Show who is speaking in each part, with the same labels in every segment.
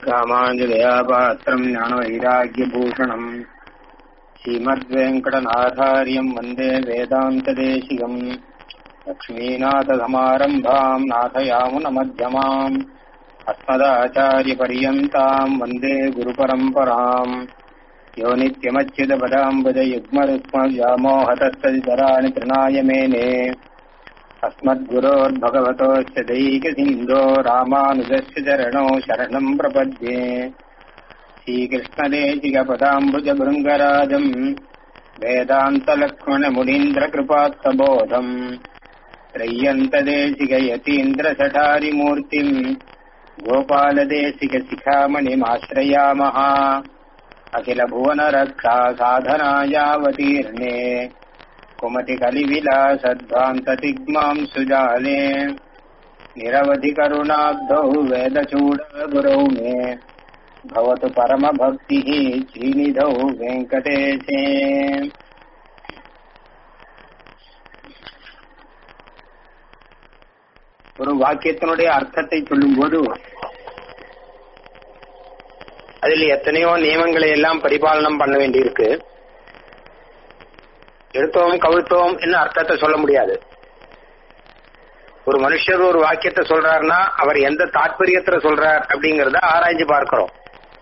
Speaker 1: रामाञ्जलयापात्रम् ज्ञानवैराग्यभूषणम् श्रीमद्वेङ्कटनाथार्यम् वन्दे वेदान्तदेशिकम् लक्ष्मीनाथसमारम्भाम् नाथयामुनमध्यमाम् अस्मदाचार्यपर्यन्ताम् वन्दे गुरुपरम्पराम् यो नित्यमच्युतपदाम्बुजयुग्मरुक्मव्यामोहतस्तदितराणि तृणाय मेने अस्मद्गुरोर्भगवतोश्च दैकसिन्धो रामानुजस्य चरणौ शरणम् प्रपद्ये श्रीकृष्णदेशिकपदाम्बुजभृङ्गराजम् वेदान्तलक्ष्मणमुनीन्द्रकृपात्तबोधम् त्रय्यन्तदेशिकयतीन्द्रसठारिमूर्तिम् गोपालदेशिकशिखामणिमाश्रयामः अखिलभुवनरक्षा साधनायावतीर्णे कुमतिकलिविलासध्वान्ततिग्माम् सुजाले निरवधिकरुणाब्धौ वेदचूडगुरौ मे भवतु परमभक्तिः श्रीनिधौ वेङ्कटेशे ஒரு வாக்கியத்தினுடைய அர்த்தத்தை சொல்லும்போது அதில் எத்தனையோ நியமங்களை எல்லாம் பரிபாலனம் பண்ண வேண்டியிருக்கு எடுத்தோம் கவிழ்த்தோம் என்ன அர்த்தத்தை சொல்ல முடியாது ஒரு மனுஷர் ஒரு வாக்கியத்தை சொல்றாருன்னா அவர் எந்த தாற்பயத்துல சொல்றார் அப்படிங்கறத ஆராய்ஞ்சு பார்க்கிறோம்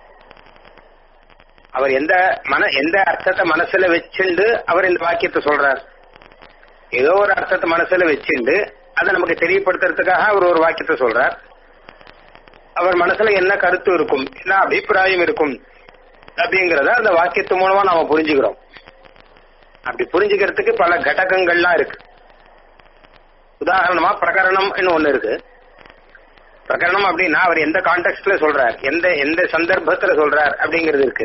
Speaker 1: அவர் எந்த மன எந்த அர்த்தத்தை மனசுல வச்சுண்டு அவர் இந்த வாக்கியத்தை சொல்றார் ஏதோ ஒரு அர்த்தத்தை மனசுல வச்சுண்டு அதை நமக்கு தெரியப்படுத்துறதுக்காக அவர் ஒரு வாக்கியத்தை சொல்றார் அவர் மனசுல என்ன கருத்து இருக்கும் என்ன அபிப்பிராயம் இருக்கும் அப்படிங்கறத அந்த வாக்கியத்து மூலமா நாம புரிஞ்சுக்கிறோம் அப்படி புரிஞ்சுக்கிறதுக்கு பல கடகங்கள்லாம் இருக்கு உதாரணமா பிரகரணம் ஒண்ணு இருக்கு பிரகரணம் அப்படின்னா அவர் எந்த கான்டெக்ட்ல சொல்றார் எந்த எந்த சந்தர்ப்பத்துல சொல்றார் அப்படிங்கிறது இருக்கு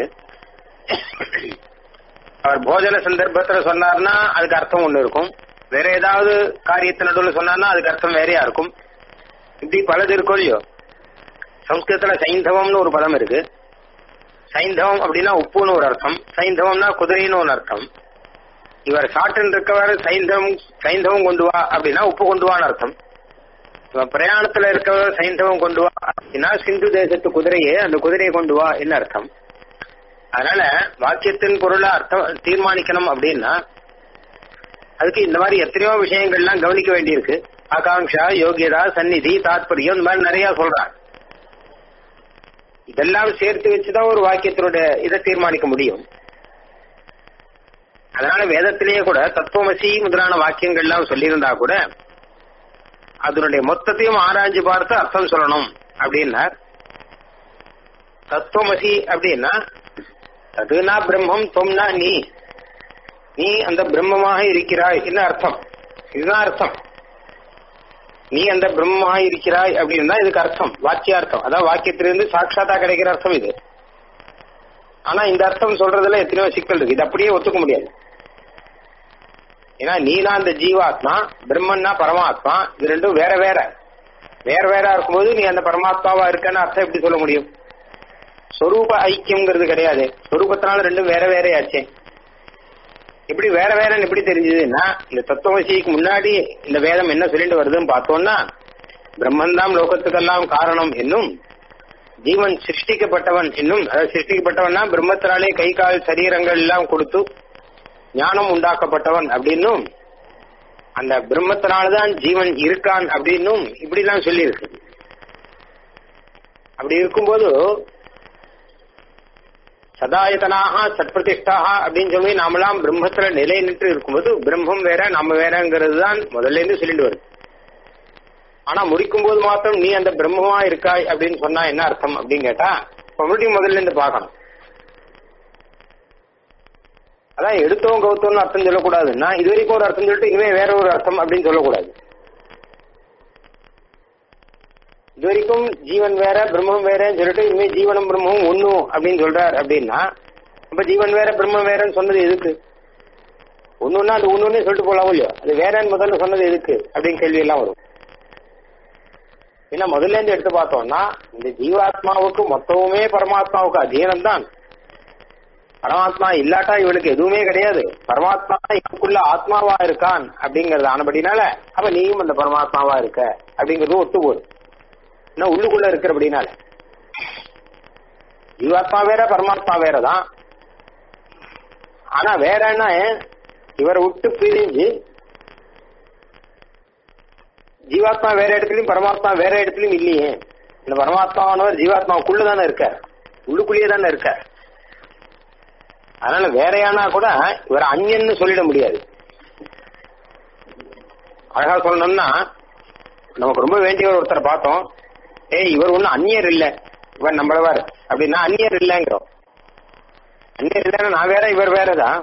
Speaker 1: அவர் போஜன சந்தர்ப்பத்துல சொன்னார்னா அதுக்கு அர்த்தம் ஒண்ணு இருக்கும் வேற ஏதாவது காரியத்து நடுவில் சொன்னார்னா அதுக்கு அர்த்தம் வேறையா இருக்கும் இப்படி பலது இருக்கும் இல்லையோ சம்ஸ்கிருதத்துல சைந்தவம்னு ஒரு பதம் இருக்கு சைந்தவம் அப்படின்னா உப்புன்னு ஒரு அர்த்தம் சைந்தவம்னா குதிரைன்னு ஒரு அர்த்தம் இவர் சாட்டில் இருக்கவர் சைந்தவம் சைந்தவம் கொண்டு வா அப்படின்னா உப்பு கொண்டு வான்னு அர்த்தம் இவன் பிரயாணத்துல இருக்கவர் சைந்தவம் கொண்டு வா அப்படின்னா சிந்து தேசத்து குதிரையே அந்த குதிரையை கொண்டு வா என்ன அர்த்தம் அதனால வாக்கியத்தின் பொருளை அர்த்தம் தீர்மானிக்கணும் அப்படின்னா அதுக்கு இந்த மாதிரி எத்தனையோ விஷயங்கள்லாம் கவனிக்க வேண்டியிருக்கு ஆகாங்ஷா யோகியதா சந்நிதி தாத்பரியம் இந்த மாதிரி நிறைய சொல்றாங்க இதெல்லாம் சேர்த்து வச்சுதான் ஒரு வாக்கியத்தினுடைய இதை தீர்மானிக்க முடியும் அதனால வேதத்திலேயே கூட தத்துவமசி முதலான வாக்கியங்கள்லாம் சொல்லியிருந்தா கூட அதனுடைய மொத்தத்தையும் ஆராய்ஞ்சு பார்த்து அர்த்தம் சொல்லணும் அப்படின்னார் தத்துவமசி அப்படின்னா அதுனா பிரம்மம் தொம்னா நீ நீ அந்த பிரம்மமாக இருக்கிறாய் என்ன அர்த்தம் இதுதான் அர்த்தம் நீ அந்த பிரம்மமாக இருக்கிறாய் அப்படின்னு தான் இதுக்கு அர்த்தம் வாக்கியார்த்தம் அதான் வாக்கியத்திலிருந்து சாட்சாத்தா கிடைக்கிற அர்த்தம் இது ஆனா இந்த அர்த்தம் சொல்றதுல எத்தனையோ சிக்கல் இருக்கு இது அப்படியே ஒத்துக்க முடியாது ஏன்னா நீனா அந்த ஜீவாத்மா பிரம்மன்னா பரமாத்மா இது ரெண்டும் வேற வேற வேற வேற இருக்கும்போது நீ அந்த பரமாத்மாவா இருக்கன்னு அர்த்தம் எப்படி சொல்ல முடியும் சொரூப ஐக்கியம்ங்கிறது கிடையாது சொரூபத்தினால ரெண்டும் வேற வேறையாச்சே இப்படி வேற வேறன்னு எப்படி தெரிஞ்சதுன்னா இந்த தத்துவமசிக்கு முன்னாடி இந்த வேதம் என்ன சொல்லிட்டு வருதுன்னு பார்த்தோம்னா பிரம்மன் தான் லோகத்துக்கெல்லாம் காரணம் என்னும் ஜீவன் சிருஷ்டிக்கப்பட்டவன் என்னும் அதாவது சிருஷ்டிக்கப்பட்டவன்னா பிரம்மத்தினாலே கை கால் சரீரங்கள் எல்லாம் கொடுத்து ஞானம் உண்டாக்கப்பட்டவன் அப்படின்னும் அந்த பிரம்மத்தினால்தான் ஜீவன் இருக்கான் அப்படின்னும் இப்படிலாம் சொல்லியிருக்கு அப்படி இருக்கும்போது சதாயத்தனாக சத்பிரதிஷ்டாக அப்படின்னு சொல்லி நாமெல்லாம் பிரம்மத்துல நிலை நின்று இருக்கும்போது பிரம்மம் வேற நம்ம வேறங்கிறது தான் முதல்ல இருந்து சொல்லிட்டு வருது ஆனா முடிக்கும் போது மாத்திரம் நீ அந்த பிரம்மமா இருக்காய் அப்படின்னு சொன்னா என்ன அர்த்தம் அப்படின்னு கேட்டா மறுபடியும் முதல்ல இருந்து பார்க்கணும் அதான் எடுத்தோம் கௌத்தம்னு அர்த்தம் சொல்லக்கூடாதுன்னா இது வரைக்கும் ஒரு அர்த்தம் சொல்லிட்டு இனிமே வேற ஒரு அர்த்தம் அப்படின்னு சொல்லக்கூடாது இது வரைக்கும் ஜீவன் வேற பிரம்மம் வேறன்னு சொல்லிட்டு இனிமே ஜீவனும் பிரம்மமும் ஒண்ணும் அப்படின்னு சொல்றார் அப்படின்னா அப்ப ஜீவன் வேற பிரம்மம் வேறன்னு சொன்னது எதுக்கு ஒண்ணுன்னா அது ஒண்ணுன்னே சொல்லிட்டு போலாம் இல்லையோ அது வேறன்னு முதல்ல சொன்னது எதுக்கு அப்படின்னு கேள்வி எல்லாம் வரும் ஏன்னா முதல்ல இருந்து எடுத்து பார்த்தோம்னா இந்த ஜீவாத்மாவுக்கு மொத்தமுமே பரமாத்மாவுக்கு அதீனம் தான் பரமாத்மா இல்லாட்டா இவனுக்கு எதுவுமே கிடையாது பரமாத்மா இவனுக்குள்ள ஆத்மாவா இருக்கான் அப்படிங்கறது ஆனபடினால அப்ப நீயும் அந்த பரமாத்மாவா இருக்க அப்படிங்கறது ஒத்து போகுது இன்னும் உள்ளுக்குள்ள இருக்கிறபடினால ஜீவாத்மா வேற பரமாத்மா வேற தான் ஆனா வேற என்ன இவரை விட்டு பிரிஞ்சு ஜீவாத்மா வேற இடத்துலயும் பரமாத்மா வேற இடத்துலயும் இல்லையே இந்த பரமாத்மாவானவர் ஜீவாத்மாவுக்குள்ள தானே இருக்கார் உள்ளுக்குள்ளேயே தானே இருக்கார் அதனால வேறையானா கூட இவர் அந்யன்னு சொல்லிட முடியாது அழகா சொல்லணும்னா நமக்கு ரொம்ப வேண்டியவர் ஒருத்தர் பார்த்தோம் ஏய் இவர் ஒன்னும் அந்நியர் இல்ல இவர் நம்மளவர் அப்படின்னா அந்நியர் இல்லைங்கிறோம் அந்நியர் இல்லைன்னா நான் வேற இவர் வேறதான்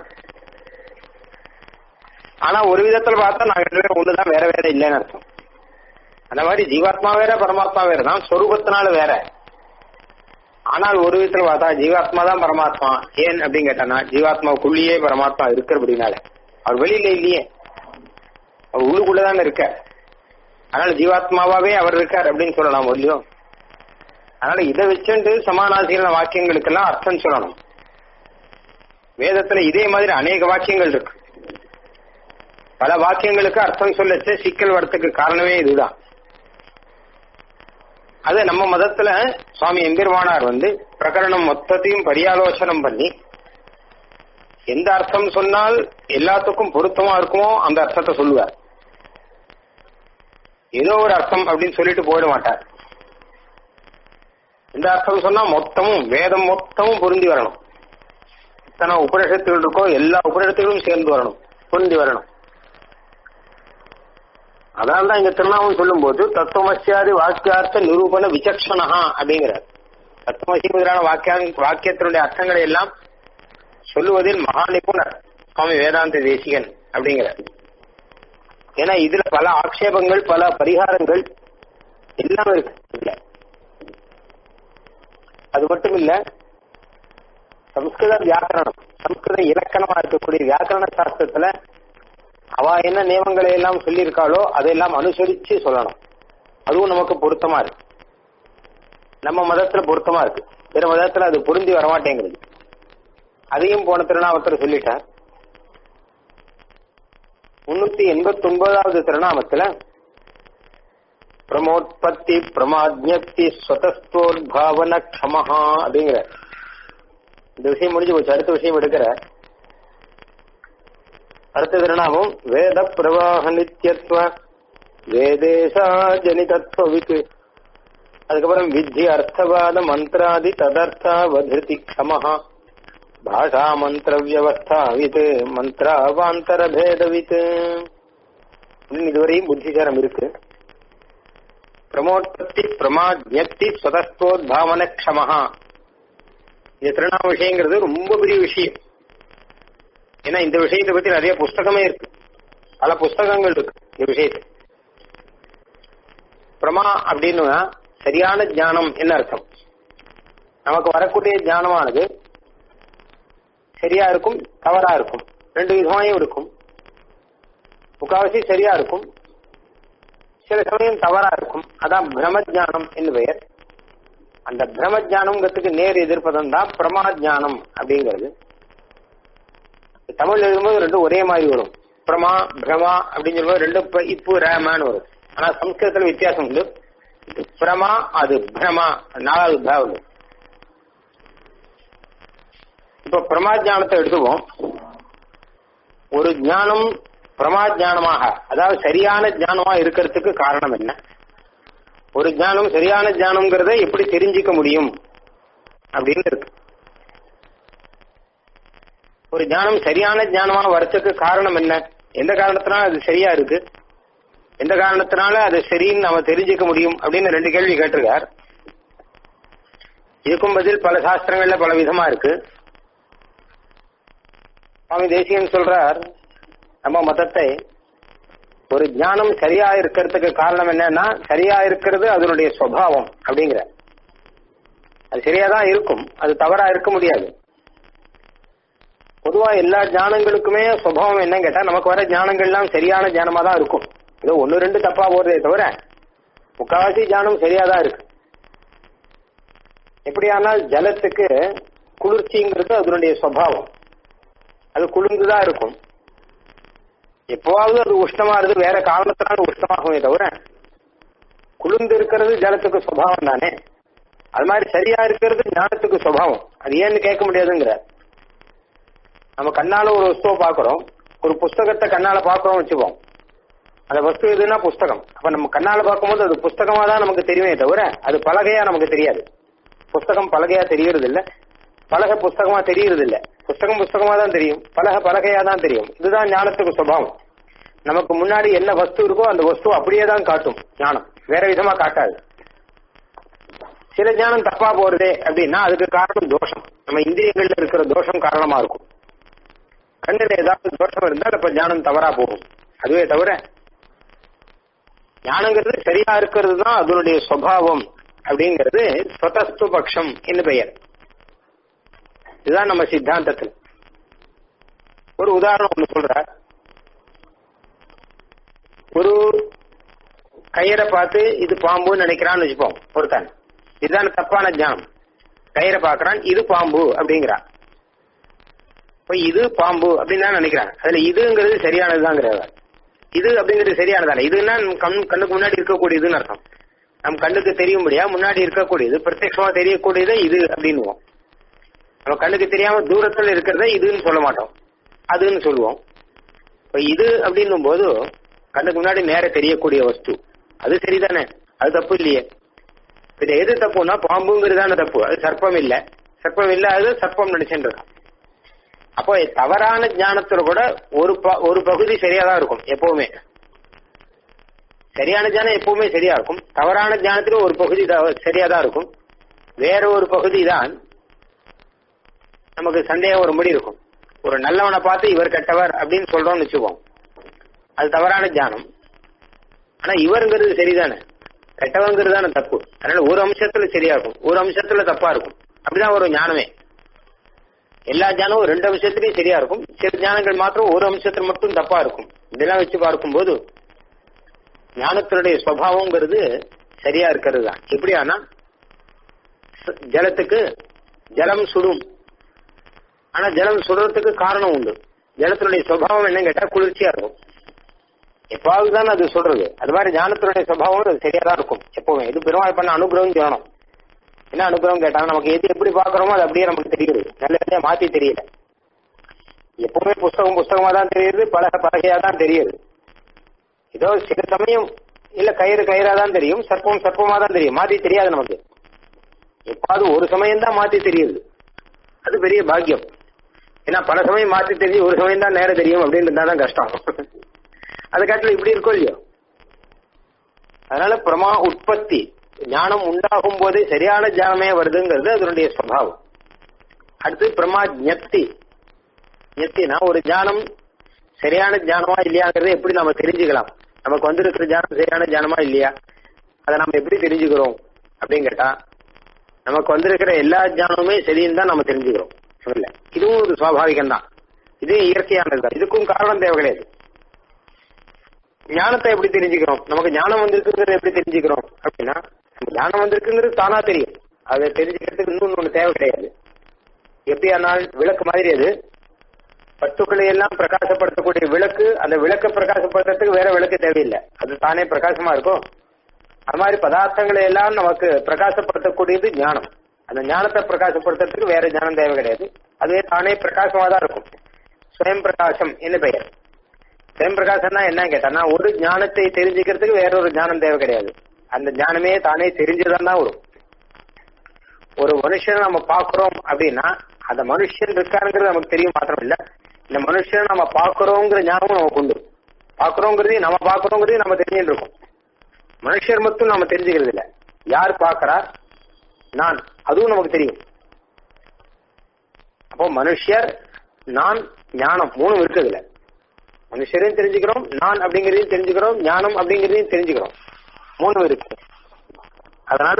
Speaker 1: ஆனா ஒரு விதத்துல பார்த்தா நாங்க ரெண்டு பேரும் ஒண்ணுதான் வேற வேற இல்லைன்னு அர்த்தம் அந்த மாதிரி ஜீவாத்மா வேற பரமாத்மா வேற தான் சொரூபத்தினால வேற ஆனால் ஒரு விதத்துல பார்த்தா ஜீவாத்மா தான் பரமாத்மா ஏன் அப்படின்னு கேட்டானா ஜீவாத்மாவுக்குள்ளேயே பரமாத்மா இருக்கிற அப்படின்னால அவர் வெளியில இல்லையே அவர் உள்ளுக்குள்ளதானே இருக்க அதனால ஜீவாத்மாவாவே அவர் இருக்கார் அப்படின்னு சொல்லலாம் இல்லையோ அதனால இதை வச்சுட்டு சமானாசீன வாக்கியங்களுக்கெல்லாம் அர்த்தம் சொல்லணும் வேதத்துல இதே மாதிரி அநேக வாக்கியங்கள் இருக்கு பல வாக்கியங்களுக்கு அர்த்தம் சொல்லச்சு சிக்கல் வரத்துக்கு காரணமே இதுதான் அது நம்ம மதத்துல சுவாமி எம்பெருமானார் வந்து பிரகரணம் மொத்தத்தையும் பரியாலோசனம் பண்ணி எந்த அர்த்தம் சொன்னால் எல்லாத்துக்கும் பொருத்தமா இருக்குமோ அந்த அர்த்தத்தை சொல்லுவார் ஏதோ ஒரு அர்த்தம் அப்படின்னு சொல்லிட்டு போயிட மாட்டார் இந்த அர்த்தம் சொன்னா மொத்தமும் வேதம் மொத்தமும் பொருந்தி வரணும் இத்தனை உபநிஷத்துகள் இருக்கோ எல்லா உபநிஷத்துகளும் சேர்ந்து வரணும் பொருந்தி வரணும் அதனால தான் இங்க திருநாமம் சொல்லும் போது தத்துவமசியாதி வாக்கியார்த்த நிரூபண விசக்ஷணா அப்படிங்கிறார் தத்துவமசி முதலான வாக்கியா வாக்கியத்தினுடைய அர்த்தங்களை எல்லாம் சொல்லுவதில் மகா நிபுணர் சுவாமி வேதாந்த தேசிகன் அப்படிங்கிறார் ஏன்னா இதுல பல ஆக்ஷேபங்கள் பல பரிகாரங்கள் எல்லாம் இருக்கு இதுல அது மட்டும் இல்ல சம்ஸ்கிருத வியாக்கரணம் சம்ஸ்கிருத இலக்கணமா இருக்கக்கூடிய வியாக்கரண சாஸ்திரத்துல அவ என்ன நியமங்களை எல்லாம் சொல்லியிருக்காளோ அதையெல்லாம் அனுசரிச்சு சொல்லணும் அதுவும் நமக்கு பொருத்தமா இருக்கு நம்ம மதத்துல பொருத்தமா இருக்கு பிற மதத்துல அது பொருந்தி வரமாட்டேங்கிறது அதையும் போன திருநாமத்தில் சொல்லிட்டார் முன்னூத்தி எண்பத்தி ஒன்பதாவது திருநாமத்துல பிரமோத்பத்தி பிரமாஜ்ஞப்தி ஸ்வதஸ்தோர்பாவன க்ஷமஹா அப்படிங்கிற இந்த விஷயம் முடிஞ்சு போச்சு அடுத்த விஷயம் எடுக்கிற அடுத்த திருநாமம் வேத பிரவாக நித்தியத்துவ வேதேசா ஜனிதத்துவவித் அதுக்கப்புறம் வித்தி அர்த்தவாத மந்திராதி ததர்த்தாவதிருதி க்ஷமஹா பாஷா மந்திர வியவஸ்தாவித் மந்திராவாந்தர பேதவித் இதுவரையும் புத்திசாரம் இருக்கு பிரமோத்பத்தி பிரமா ஜப்தி ஸ்வதஸ்தோத்பாவன க்ஷமஹா இந்த திருநாம விஷயங்கிறது ரொம்ப பெரிய விஷயம் ஏன்னா இந்த விஷயத்தை பத்தி நிறைய புஸ்தகமே இருக்கு பல புஸ்தகங்கள் இருக்கு இந்த விஷயத்தை பிரமா அப்படின்னா சரியான ஞானம் என்ன அர்த்தம் நமக்கு வரக்கூடிய ஞானமானது சரியா இருக்கும் தவறா இருக்கும் ரெண்டு விதமாயும் இருக்கும் முக்காவாசி சரியா இருக்கும் சில சமயம் தவறா இருக்கும் அதான் பிரமஜானம் என்று பெயர் அந்த பிரமஜானம்ங்கிறதுக்கு நேர் எதிர்ப்பதம் தான் பிரமாஜானம் அப்படிங்கிறது தமிழ் எழுதும்போது ரெண்டும் ஒரே மாதிரி வரும் பிரமா பிரமா அப்படின்னு சொல்லும்போது ரெண்டும் இப்ப இப்பு ரேமான்னு வரும் ஆனா சம்ஸ்கிருதத்துல வித்தியாசம் உண்டு பிரமா அது பிரமா நாலாவது ப உண்டு இப்ப பிரமாஜானத்தை எடுத்துவோம் ஒரு ஞானம் பிரமாஜானமாக அதாவது சரியான ஞானமா இருக்கிறதுக்கு காரணம் என்ன ஒரு ஞானம் சரியான ஞானம்ங்கிறத எப்படி தெரிஞ்சுக்க முடியும் அப்படின்னு இருக்கு ஒரு ஞானம் சரியான ஞானமா வரத்துக்கு காரணம் என்ன எந்த காரணத்தினால அது சரியா இருக்கு எந்த காரணத்தினால அது சரின்னு நம்ம தெரிஞ்சுக்க முடியும் அப்படின்னு ரெண்டு கேள்வி கேட்டிருக்கார் இதுக்கும் பதில் பல சாஸ்திரங்கள்ல பல விதமா இருக்கு சுவாமி தேசியன் சொல்றார் நம்ம மதத்தை ஒரு ஞானம் சரியா இருக்கிறதுக்கு காரணம் என்னன்னா சரியா இருக்கிறது அதனுடைய சுவாவம் அப்படிங்கிற அது சரியா தான் இருக்கும் அது தவறா இருக்க முடியாது பொதுவா எல்லா ஞானங்களுக்குமே சுபாவம் என்னன்னு கேட்டா நமக்கு வர ஞானங்கள்லாம் சரியான ஞானமா தான் இருக்கும் ஏதோ ஒன்னு ரெண்டு தப்பா போறதே தவிர முக்காவாசி ஞானம் சரியா தான் இருக்கு எப்படியானால் ஜலத்துக்கு குளிர்ச்சிங்கிறது அதனுடைய சுவாவம் அது குளிர்ந்துதான் இருக்கும் எப்போவாவது அது உஷ்ணமா இருக்கு வேற காரணத்தினால உஷ்ணமாகுமே தவிர குளிர்ந்து இருக்கிறது ஜலத்துக்கு சுபாவம் தானே அது மாதிரி சரியா இருக்கிறது ஞானத்துக்கு சுபாவம் அது ஏன்னு கேட்க முடியாதுங்கிற நம்ம கண்ணால ஒரு வஸ்துவை பாக்குறோம் ஒரு புஸ்தகத்தை கண்ணால பாக்குறோம் வச்சுப்போம் அந்த வஸ்து எதுனா புஸ்தகம் அப்ப நம்ம கண்ணால பார்க்கும்போது அது புஸ்தகமா தான் நமக்கு தெரியுமே தவிர அது பலகையா நமக்கு தெரியாது புஸ்தகம் பலகையா தெரியறது இல்ல பலகை புஸ்தகமா தெரியறது இல்ல புஸ்தகம் புஸ்தகமா தான் தெரியும் பலகை பலகையா தான் தெரியும் இதுதான் ஞானத்துக்கு சுபாவம் நமக்கு முன்னாடி என்ன வஸ்து இருக்கோ அந்த வஸ்து அப்படியே தான் காட்டும் ஞானம் வேற விதமா காட்டாது சில ஞானம் தப்பா போறதே அப்படின்னா அதுக்கு காரணம் தோஷம் நம்ம இந்திரியங்கள்ல இருக்கிற தோஷம் காரணமா இருக்கும் கண்ணுல ஏதாவது தோஷம் இருந்தால் அப்ப ஞானம் தவறா போகும் அதுவே தவிர ஞானங்கிறது சரியா இருக்கிறது தான் அதனுடைய சுவாவம் அப்படிங்கிறது ஸ்வதஸ்து பட்சம் என்று பெயர் இதுதான் நம்ம சித்தாந்தத்தில் ஒரு உதாரணம் ஒண்ணு சொல்ற ஒரு கயிறை பார்த்து இது பாம்புன்னு நினைக்கிறான்னு வச்சுப்போம் ஒருத்தன் இதுதான் தப்பான ஞானம் கயிறை பார்க்கறான் இது பாம்பு அப்படிங்கிறான் இப்ப இது பாம்பு அப்படின்னு தான் நினைக்கிறான் அதுல இதுங்கிறது சரியானதுதாங்கிறவர் இது அப்படிங்கிறது சரியானதானே இதுன்னா கண் கண்ணுக்கு முன்னாடி இருக்கக்கூடியதுன்னு அர்த்தம் நம் கண்ணுக்கு தெரியும்படியா முன்னாடி இருக்கக்கூடியது பிரத்யட்சமா தெரியக்கூடியது இது அப்படின்னுவோம் நம்ம கண்ணுக்கு தெரியாம தூரத்துல இருக்கிறத இதுன்னு சொல்ல மாட்டோம் அதுன்னு சொல்லுவோம் இப்ப இது அப்படின்னும் போது கண்ணுக்கு முன்னாடி நேர தெரியக்கூடிய வஸ்து அது சரிதானே அது தப்பு இல்லையே இது எது தப்புன்னா பாம்புங்கிறதான தப்பு அது சர்ப்பம் இல்ல சர்ப்பம் இல்ல அது சர்ப்பம் நினைச்சுட்டு இருக்கான் அப்போ தவறான ஞானத்துல கூட ஒரு ஒரு பகுதி சரியா தான் இருக்கும் எப்பவுமே சரியான ஞானம் எப்பவுமே சரியா இருக்கும் தவறான ஞானத்துல ஒரு பகுதி சரியா தான் இருக்கும் வேற ஒரு பகுதி தான் நமக்கு சந்தேகம் வரும்படி இருக்கும் ஒரு நல்லவனை பார்த்து இவர் கெட்டவர் அப்படின்னு சொல்றோம்னு வச்சுக்கோம் அது தவறான ஞானம் ஆனா இவருங்கிறது சரிதானே கெட்டவங்கிறது தானே தப்பு அதனால ஒரு அம்சத்துல சரியா இருக்கும் ஒரு அம்சத்துல தப்பா இருக்கும் அப்படிதான் ஒரு ஞானமே எல்லா ஞானமும் ரெண்டு அம்சத்திலையும் சரியா இருக்கும் சில ஞானங்கள் மாத்திரம் ஒரு அம்சத்துல மட்டும் தப்பா இருக்கும் இதெல்லாம் வச்சு பார்க்கும்போது ஞானத்தினுடைய சுவாவங்கிறது சரியா இருக்கிறது தான் எப்படி ஆனா ஜலத்துக்கு ஜலம் சுடும் ஆனா ஜலம் சுடுறதுக்கு காரணம் உண்டு ஜலத்தினுடைய சுவாவம் என்னன்னு கேட்டா குளிர்ச்சியா இருக்கும் எப்பாவது தான் அது சொல்றது அது மாதிரி ஞானத்தினுடைய சுவாவம் அது சரியா தான் இருக்கும் எப்பவுமே இது பெருமாள் பண்ண அனுகிரகம் சொல்லணும் என்ன அனுகிரகம் கேட்டாங்க நமக்கு எது எப்படி பாக்குறோமோ அது அப்படியே நமக்கு தெரியுது நல்ல மாத்தி தெரியல எப்பவுமே புஸ்தகம் புஸ்தகமா தான் தெரியுது பலக பலகையா தான் தெரியுது ஏதோ சில சமயம் இல்ல கயிறு கயிறா தான் தெரியும் சர்ப்பம் சர்ப்பமா தான் தெரியும் மாத்தி தெரியாது நமக்கு எப்பாவது ஒரு சமயம் தான் மாத்தி தெரியுது அது பெரிய பாக்கியம் ஏன்னா பல சமயம் மாத்தி தெரிஞ்சு ஒரு சமயம் தான் நேரம் தெரியும் அப்படின்னு தான் கஷ்டம் அது காட்டில இப்படி இருக்கும் இல்லையோ அதனால பிரமா உற்பத்தி ஞானம் உண்டாகும் போது சரியான ஞானமே வருதுங்கிறது அதனுடைய சுவாவம் அடுத்து பிரமா ஜப்தி ஜப்தினா ஒரு ஞானம் சரியான ஞானமா இல்லையாங்கிறத எப்படி நம்ம தெரிஞ்சுக்கலாம் நமக்கு வந்திருக்கிற ஞானம் சரியான ஞானமா இல்லையா அதை நம்ம எப்படி தெரிஞ்சுக்கிறோம் அப்படின்னு கேட்டா நமக்கு வந்திருக்கிற எல்லா ஞானமுமே சரின்னு தான் நம்ம தெரிஞ்சுக்கிறோம் இல்ல இதுவும் ஒரு சுவாபாவிகம் தான் இது இயற்கையானது தான் இதுக்கும் காரணம் தேவை கிடையாது ஞானத்தை எப்படி தெரிஞ்சுக்கிறோம் நமக்கு ஞானம் வந்திருக்குங்கிறத எப்படி தெரிஞ்சுக்கிறோம் அப்படின்னா ஞானம் வந்திருக்குங்கிறது தானா தெரியும் அதை தெரிஞ்சுக்கிறதுக்கு இன்னொன்னு ஒண்ணு தேவை கிடையாது எப்படியானால் விளக்கு மாதிரி அது வஸ்துக்களை எல்லாம் பிரகாசப்படுத்தக்கூடிய விளக்கு அந்த விளக்க பிரகாசப்படுத்துறதுக்கு வேற விளக்கு தேவையில்லை அது தானே பிரகாசமா இருக்கும் அது மாதிரி பதார்த்தங்களை எல்லாம் நமக்கு பிரகாசப்படுத்தக்கூடியது ஞானம் அந்த ஞானத்தை பிரகாசப்படுத்துறதுக்கு வேற ஞானம் தேவை கிடையாது அதுவே தானே பிரகாசமா தான் இருக்கும் சுயம் பிரகாசம் என்ன பெயர் சுயம் பிரகாசம்னா என்ன கேட்டானா ஒரு ஞானத்தை தெரிஞ்சுக்கிறதுக்கு வேற ஒரு ஞானம் தேவை கிடையாது அந்த ஞானமே தானே தெரிஞ்சுதான் தான் வரும் ஒரு மனுஷனை நம்ம பாக்குறோம் அப்படின்னா அந்த மனுஷன் இருக்காருங்கிறது நமக்கு தெரியும் மாத்திரம் இல்ல இந்த மனுஷன் நம்ம பாக்குறோங்கிற ஞானமும் நமக்கு உண்டு பாக்குறோங்கிறதையும் நம்ம பாக்குறோங்கிறதையும் நம்ம தெரிஞ்சுட்டு இருக்கோம் மனுஷர் மட்டும் நம்ம தெரிஞ்சுக்கிறது இல்ல யார் பாக்குறா நான் அதுவும் நமக்கு தெரியும் அப்போ மனுஷர் நான் ஞானம் மூணும் இருக்குது இல்ல மனுஷரையும் தெரிஞ்சுக்கிறோம் நான் அப்படிங்கறதையும் தெரிஞ்சுக்கிறோம் ஞானம் அப்படிங்கறதையும் தெரிஞ்சுக்கிறோம் மூணு இருக்கு அதனால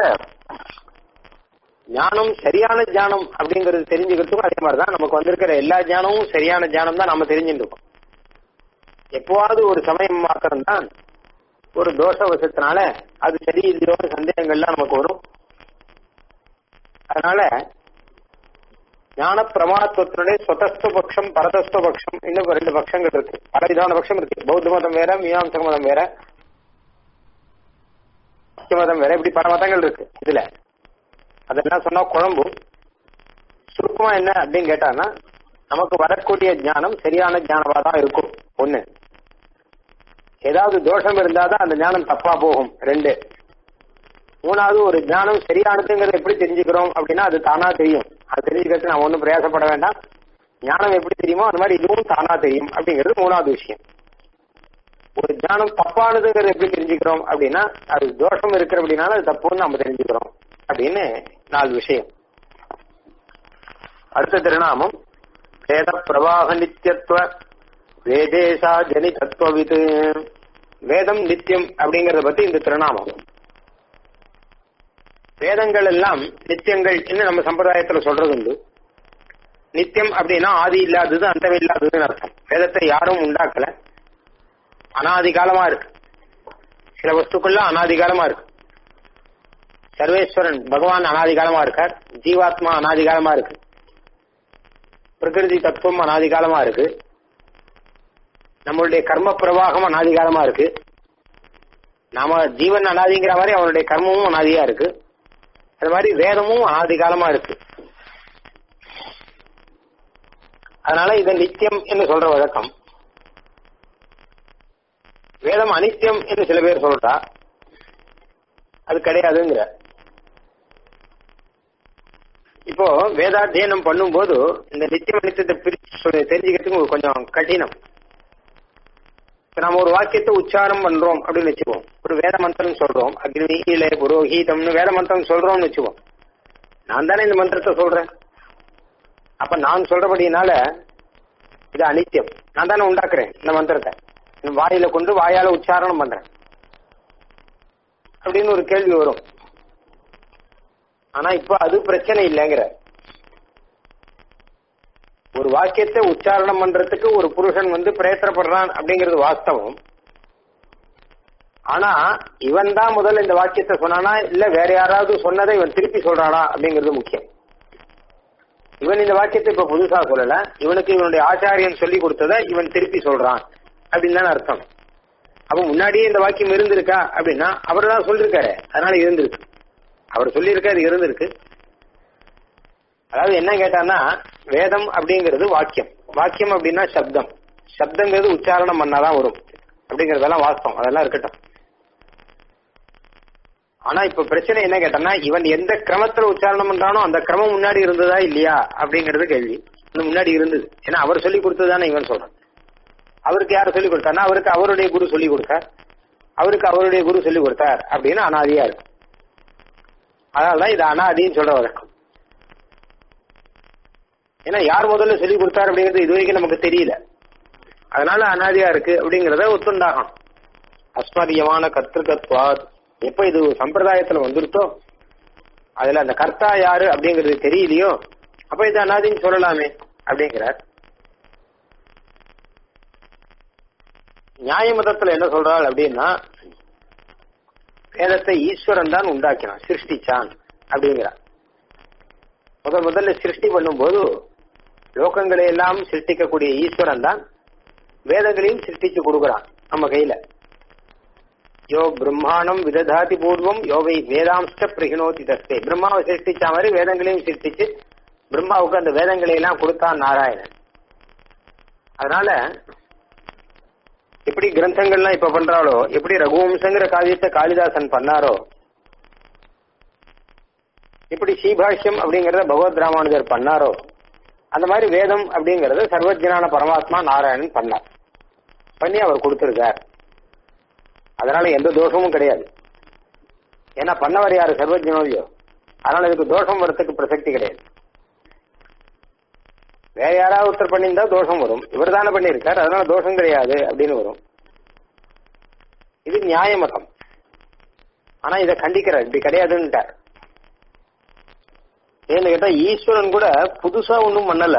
Speaker 1: ஞானம் சரியான ஞானம் அப்படிங்கறது தெரிஞ்சுக்கிறதுக்கும் அதே மாதிரிதான் நமக்கு வந்திருக்கிற எல்லா ஞானமும் சரியான ஞானம் தான் நம்ம தெரிஞ்சுட்டு இருக்கோம் எப்போவாவது ஒரு சமயம் மாத்திரம் தான் ஒரு தோஷ வசத்தினால அது சரி இல்லையோ சந்தேகங்கள்லாம் நமக்கு வரும் அதனால ஞான பிரமாத்துவத்தினுடைய சொதஸ்த பட்சம் பரதஸ்த பட்சம் இன்னும் ரெண்டு பட்சங்கள் இருக்கு பல விதமான பட்சம் இருக்கு பௌத்த மதம் வேற மீமாம்சக மதம் வேற மதம் வேற இப்படி பல மதங்கள் இருக்கு இதுல அதெல்லாம் சொன்னா குழம்பும் சுருக்கமா என்ன அப்படின்னு கேட்டான்னா நமக்கு வரக்கூடிய ஞானம் சரியான ஞானமா தான் இருக்கும் ஒண்ணு ஏதாவது தோஷம் இருந்தாதான் அந்த ஞானம் தப்பா போகும் ரெண்டு மூணாவது ஒரு ஞானம் சரியானதுங்கிறத எப்படி தெரிஞ்சுக்கிறோம் அப்படின்னா அது தானா தெரியும் அது தெரிஞ்சுக்கிறதுக்கு நான் ஒன்றும் பிரயாசப்பட வேண்டாம் ஞானம் எப்படி தெரியுமோ அந்த மாதிரி இதுவும் தானா தெரியும் அப்படிங்கிறது மூணாவது விஷயம் ஒரு ஞானம் தப்பானதுங்கிறது எப்படி தெரிஞ்சுக்கிறோம் அப்படின்னா அது தோஷம் இருக்கிற அப்படின்னால அது தப்புன்னு நம்ம தெரிஞ்சுக்கிறோம் அப்படின்னு நாலு விஷயம் அடுத்த திருநாமம் வேத பிரவாக நித்தியத்துவ வேதேசா ஜனி தத்துவவிது வேதம் நித்தியம் அப்படிங்கறத பத்தி இந்த திருநாமம் வேதங்கள் எல்லாம் நித்தியங்கள் நம்ம சம்பிரதாயத்துல சொல்றது உண்டு நித்தியம் அப்படின்னா ஆதி இல்லாதது அந்தம் இல்லாததுன்னு அர்த்தம் வேதத்தை யாரும் உண்டாக்கல அனாதி காலமா இருக்கு சில வஸ்துக்குள்ள அனாதி காலமா இருக்கு சர்வேஸ்வரன் பகவான் அனாதி காலமா இருக்கார் ஜீவாத்மா அனாதி காலமா இருக்கு பிரகிருதி தத்துவம் அனாதி காலமா இருக்கு நம்மளுடைய கர்ம பிரவாகம் அனாதி காலமா இருக்கு நாம ஜீவன் அனாதிங்கிற மாதிரி அவனுடைய கர்மமும் அனாதியா இருக்கு அது மாதிரி வேதமும் அனாதி காலமா இருக்கு அதனால இதை நித்தியம் என்று சொல்ற வழக்கம் வேதம் அனித்தியம் என்று சில பேர் சொல்றா அது கிடையாதுங்கிற இப்போ வேதாத்தியனம் பண்ணும்போது இந்த நித்தியம் அனித்தியத்தை பிரிச்சு தெரிஞ்சுக்கிறதுக்கு கொஞ்சம் கடினம் இப்ப நம்ம ஒரு வாக்கியத்தை உச்சாரம் பண்றோம் அப்படின்னு வச்சுக்குவோம் ஒரு வேத மந்திரம் சொல்றோம் அக்னி இலை புரோஹீதம்னு வேத மந்திரம் சொல்றோம்னு வச்சுக்குவோம் நான் தானே இந்த மந்திரத்தை சொல்றேன் அப்ப நான் சொல்றபடினால இது அனித்தியம் நான் தானே உண்டாக்குறேன் இந்த மந்திரத்தை வாயில கொண்டு வாயால உச்சாரணம் பண்றேன் அப்படின்னு ஒரு கேள்வி வரும் ஆனா இப்ப அது பிரச்சனை இல்லைங்கிற ஒரு வாக்கியத்தை உச்சாரணம் பண்றதுக்கு ஒரு புருஷன் வந்து பிரயத்தனப்படுறான் அப்படிங்கிறது வாஸ்தவம் ஆனா இவன் தான் முதல்ல இந்த வாக்கியத்தை சொன்னானா இல்ல வேற யாராவது சொன்னதை இவன் திருப்பி சொல்றானா அப்படிங்கிறது முக்கியம் இவன் இந்த வாக்கியத்தை இப்ப புதுசா சொல்லல இவனுக்கு இவனுடைய ஆச்சாரியன் சொல்லி கொடுத்ததை இவன் திருப்பி சொல்றான் அப்படின்னு தானே அர்த்தம் அப்ப முன்னாடியே இந்த வாக்கியம் இருந்திருக்கா அப்படின்னா அவர் தான் சொல்லிருக்காரு அதனால இருந்திருக்கு அவர் சொல்லியிருக்காரு இருந்திருக்கு அதாவது என்ன கேட்டான்னா வேதம் அப்படிங்கிறது வாக்கியம் வாக்கியம் அப்படின்னா சப்தம் சப்தங்கிறது உச்சாரணம் பண்ணாதான் வரும் அப்படிங்கறதெல்லாம் வாஸ்தவம் அதெல்லாம் இருக்கட்டும் ஆனா இப்ப பிரச்சனை என்ன கேட்டா இவன் எந்த கிரமத்துல உச்சாரணம் பண்றானோ அந்த கிரமம் முன்னாடி இருந்ததா இல்லையா அப்படிங்கறது கேள்வி முன்னாடி இருந்தது ஏன்னா அவர் சொல்லி கொடுத்ததானே இவன் சொல்றான் அவருக்கு யார் சொல்லி கொடுத்தாருன்னா அவருக்கு அவருடைய குரு சொல்லி கொடுத்தார் அவருக்கு அவருடைய குரு சொல்லி கொடுத்தார் அப்படின்னு அனாதியா இருக்கு அதனாலதான் இது அனாதின்னு சொல்ற வழக்கம் ஏன்னா யார் முதல்ல சொல்லி கொடுத்தார் அப்படிங்கிறது இது வரைக்கும் நமக்கு தெரியல அதனால அனாதியா இருக்கு அப்படிங்கறத ஒத்துண்டாகும் அஸ்மரியமான கர்த்திருக்கத்வாத் எப்ப இது சம்பிரதாயத்துல வந்துருத்தோ அதுல அந்த கர்த்தா யாரு அப்படிங்கிறது தெரியலையோ அப்ப இது அனாதின்னு சொல்லலாமே அப்படிங்கிறார் நியாய மதத்துல என்ன சொல்றாள் அப்படின்னா வேதத்தை ஈஸ்வரன் தான் உண்டாக்கினான் சிருஷ்டிச்சான் அப்படிங்கிறார் முதல் முதல்ல சிருஷ்டி பண்ணும்போது லோகங்களை எல்லாம் சிருஷ்டிக்கக்கூடிய ஈஸ்வரன் தான் வேதங்களையும் சிருஷ்டிச்சு கொடுக்குறான் நம்ம கையில யோ பிரம்மாண்டம் விததாதி பூர்வம் யோவை வேதாம்ச பிரகினோதி தஸ்தே பிரம்மாவை சிருஷ்டிச்ச மாதிரி வேதங்களையும் சிருஷ்டிச்சு பிரம்மாவுக்கு அந்த வேதங்களை எல்லாம் கொடுத்தான் நாராயணன் அதனால எப்படி கிரந்தங்கள்லாம் இப்ப பண்றாளோ எப்படி ரகுவம்சங்கிற காவியத்தை காளிதாசன் பண்ணாரோ எப்படி ஸ்ரீபாஷ்யம் அப்படிங்கறத பகவத் ராமானுஜர் பண்ணாரோ அந்த மாதிரி வேதம் அப்படிங்கறத சர்வஜனான பரமாத்மா நாராயணன் பண்ணார் பண்ணி அவர் கொடுத்திருக்கார் அதனால எந்த தோஷமும் கிடையாது ஏன்னா பண்ணவர் யாரு சர்வஜனோலியோ அதனால இதுக்கு தோஷம் வரத்துக்கு பிரசக்தி கிடையாது வேற யாராவது ஒருத்தர் பண்ணியிருந்தா தோஷம் வரும் இவர் தானே பண்ணியிருக்கார் அதனால தோஷம் கிடையாது அப்படின்னு வரும் இது நியாய மதம் ஆனா இதை கண்டிக்கிறார் இப்படி கிடையாதுன்ட்டார் ஏன்னு கேட்டா ஈஸ்வரன் கூட புதுசா ஒன்றும் பண்ணல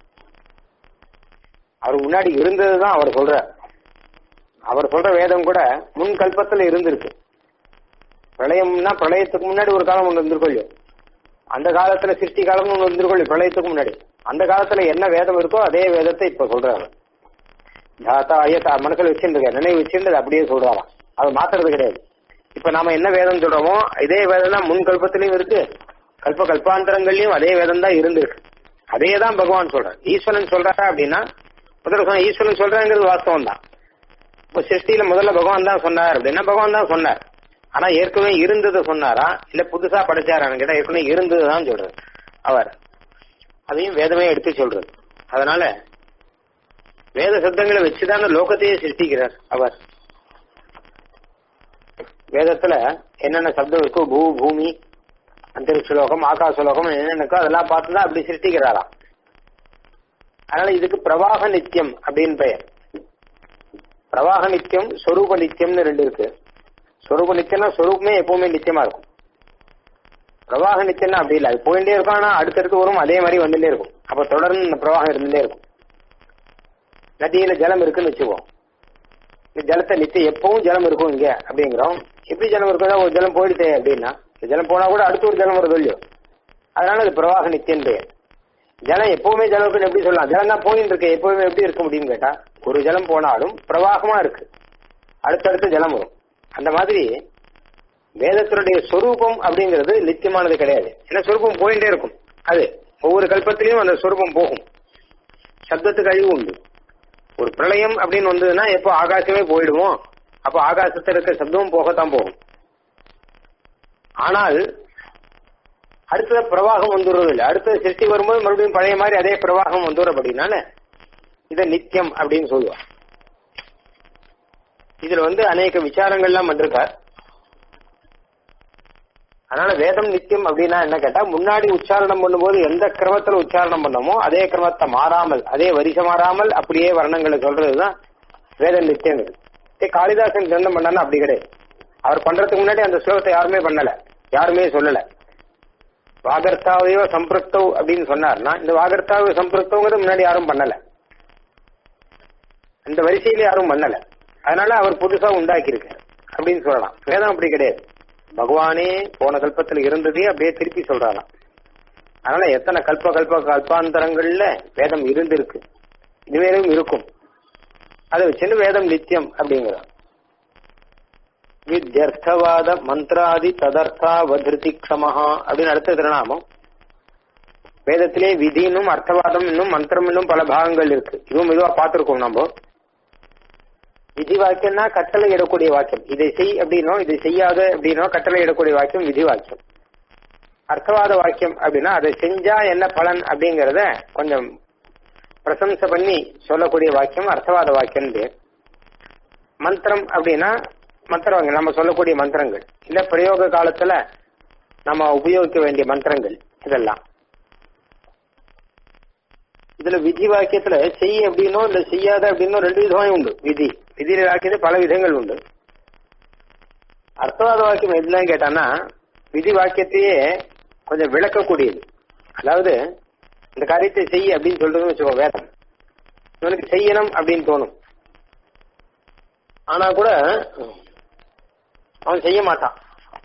Speaker 1: அவர் முன்னாடி இருந்ததுதான் அவர் சொல்ற அவர் சொல்ற வேதம் கூட முன் கல்பத்துல இருந்திருக்கு பிரளயம்னா பிரளயத்துக்கு முன்னாடி ஒரு காலம் ஒன்று இருந்திருக்கோம் அந்த காலத்துல சிருஷ்டி காலம் ஒன்று இருந்திருக்கோம் பிரளயத்துக்கு முன்னாடி அந்த காலத்துல என்ன வேதம் இருக்கோ அதே வேதத்தை இப்ப சொல்றாரு தாத்தா ஐயத்தா மனசுல வச்சிருக்க நினைவு வச்சிருந்தது அப்படியே சொல்றாராம் அது மாத்துறது கிடையாது இப்ப நாம என்ன வேதம் சொல்றோமோ இதே வேதம் தான் முன் கல்பத்திலயும் இருக்கு கல்ப கல்பாந்தரங்கள்லயும் அதே வேதம் தான் இருந்திருக்கு அதே தான் பகவான் சொல்றார் ஈஸ்வரன் சொல்றாரா அப்படின்னா முதல்ல சொன்ன ஈஸ்வரன் சொல்றாங்கிறது வாஸ்தவம் தான் இப்போ சிருஷ்டியில முதல்ல பகவான் தான் சொன்னார் அப்படின்னா பகவான் தான் சொன்னார் ஆனா ஏற்கனவே இருந்ததை சொன்னாரா இல்ல புதுசா படைச்சாரான்னு கேட்டா ஏற்கனவே இருந்தது தான் சொல்றாரு அவர் அதையும் வேதமே எடுத்து சொல்றது அதனால வேத சப்தங்களை வச்சுதான லோகத்தையே சிருஷ்டிக்கிறார் அவர் வேதத்துல என்னென்ன சப்தம் இருக்கோ பூ பூமி அந்தரிக்ஷ லோகம் ஆகாச லோகம் என்னென்னக்கோ அதெல்லாம் பார்த்துதான் அப்படி சிருஷ்டிக்கிறாராம் அதனால இதுக்கு பிரவாக நித்தியம் அப்படின்னு பெயர் பிரவாக நித்தியம் சொரூப நித்தியம்னு ரெண்டு இருக்கு சொரூப நித்தியம்னா சொரூபமே எப்பவுமே நித்தியமா இருக்கும் பிரவாக நித்தியம்னா அப்படி இல்லை அது போயிட்டே இருக்கும் ஆனா அடுத்தடுத்து வரும் அதே மாதிரி வந்துட்டே இருக்கும் அப்ப தொடர்ந்து இந்த பிரவாகம் இருந்துட்டே இருக்கும் நதியில ஜலம் இருக்குன்னு வச்சுக்குவோம் இந்த ஜலத்தை நித்தியம் எப்பவும் ஜலம் இருக்கும் இங்க அப்படிங்கிறோம் எப்படி ஜலம் இருக்குதோ ஒரு ஜலம் போயிடுதே அப்படின்னா இந்த ஜலம் போனா கூட அடுத்து ஒரு ஜலம் வருது இல்லையோ அதனால அது பிரவாக நித்தியம் பெயர் ஜலம் எப்பவுமே ஜலம் இருக்குன்னு எப்படி சொல்லலாம் ஜலம் தான் போயின்னு இருக்கு எப்பவுமே எப்படி இருக்க முடியும்னு கேட்டா ஒரு ஜலம் போனாலும் பிரவாகமா இருக்கு அடுத்தடுத்து ஜலம் வரும் அந்த மாதிரி வேதத்தினுடைய சொரூபம் அப்படிங்கிறது நித்தியமானது கிடையாது ஏன்னா சொரூபம் போயிட்டே இருக்கும் அது ஒவ்வொரு கல்பத்திலையும் அந்த சொரூபம் போகும் சப்தத்துக்கு அழிவு உண்டு ஒரு பிரளயம் அப்படின்னு வந்ததுன்னா எப்போ ஆகாசமே போயிடுவோம் அப்போ ஆகாசத்தில் இருக்க சப்தமும் போகத்தான் போகும் ஆனால் அடுத்த பிரவாகம் வந்துடுறது இல்லை அடுத்த சிருஷ்டி வரும்போது மறுபடியும் பழைய மாதிரி அதே பிரவாகம் வந்துடுறபடினால இதை நித்தியம் அப்படின்னு சொல்லுவார் இதுல வந்து அநேக விசாரங்கள்லாம் வந்திருக்கார் அதனால வேதம் நித்தியம் அப்படின்னா என்ன கேட்டா முன்னாடி உச்சாரணம் பண்ணும்போது எந்த கிரமத்துல உச்சாரணம் பண்ணமோ அதே கிரமத்தை மாறாமல் அதே வரிசை மாறாமல் அப்படியே வர்ணங்களை சொல்றதுதான் வேதம் நித்தியங்கிறது காளிதாசன் கிரந்தம் பண்ணாலும் அப்படி கிடையாது அவர் பண்றதுக்கு முன்னாடி அந்த ஸ்லோகத்தை யாருமே பண்ணல யாருமே சொல்லல வாகர்த்தாவையோ சம்பிருத்தவ் அப்படின்னு சொன்னார்னா இந்த வாகர்த்தாவை சம்பிருத்தவங்கிறது முன்னாடி யாரும் பண்ணல அந்த வரிசையில யாரும் பண்ணல அதனால அவர் புதுசா உண்டாக்கி இருக்கார் அப்படின்னு சொல்லலாம் வேதம் அப்படி கிடையாது பகவானே போன கல்பத்துல இருந்ததே அப்படியே திருப்பி சொல்றாராம் அதனால எத்தனை கல்ப கல்ப கல்பாந்தரங்கள்ல வேதம் இருந்திருக்கு இனிமேலும் இருக்கும் அதை வச்சுட்டு வேதம் நித்தியம் அப்படிங்கிறார் வித்யர்த்தவாத மந்திராதி ததர்த்தா வதிருதி க்ஷமஹா அப்படின்னு அடுத்த திருநாமம் வேதத்திலே விதினும் அர்த்தவாதம் இன்னும் மந்திரம் இன்னும் பல பாகங்கள் இருக்கு இதுவும் இதுவா பார்த்திருக்கோம் நம்ம விதி வாக்கியம்னா கட்டளை இடக்கூடிய வாக்கியம் இதை செய் அப்படின்னோ இதை செய்யாத அப்படின்னோ கட்டளை இடக்கூடிய வாக்கியம் விதி வாக்கியம் அர்த்தவாத வாக்கியம் அப்படின்னா அதை செஞ்சா என்ன பலன் அப்படிங்கறத கொஞ்சம் பிரசம்சை பண்ணி சொல்லக்கூடிய வாக்கியம் அர்த்தவாத வாக்கியம் பேர் மந்திரம் அப்படின்னா மந்திரம் நம்ம சொல்லக்கூடிய மந்திரங்கள் இல்ல பிரயோக காலத்துல நம்ம உபயோகிக்க வேண்டிய மந்திரங்கள் இதெல்லாம் இதுல விதி வாக்கியத்துல செய் அப்படின்னோ இல்ல செய்யாத அப்படின்னோ ரெண்டு விதமே உண்டு விதி விதியில வாக்கியது பல விதங்கள் உண்டு அர்த்தவாத வாக்கியம் எதுலாம் கேட்டான்னா விதி வாக்கியத்தையே கொஞ்சம் விளக்கக்கூடியது அதாவது இந்த காரியத்தை செய் அப்படின்னு சொல்றதுன்னு வச்சுக்கோ வேதம் இவனுக்கு செய்யணும் அப்படின்னு தோணும் ஆனா கூட அவன் செய்ய மாட்டான்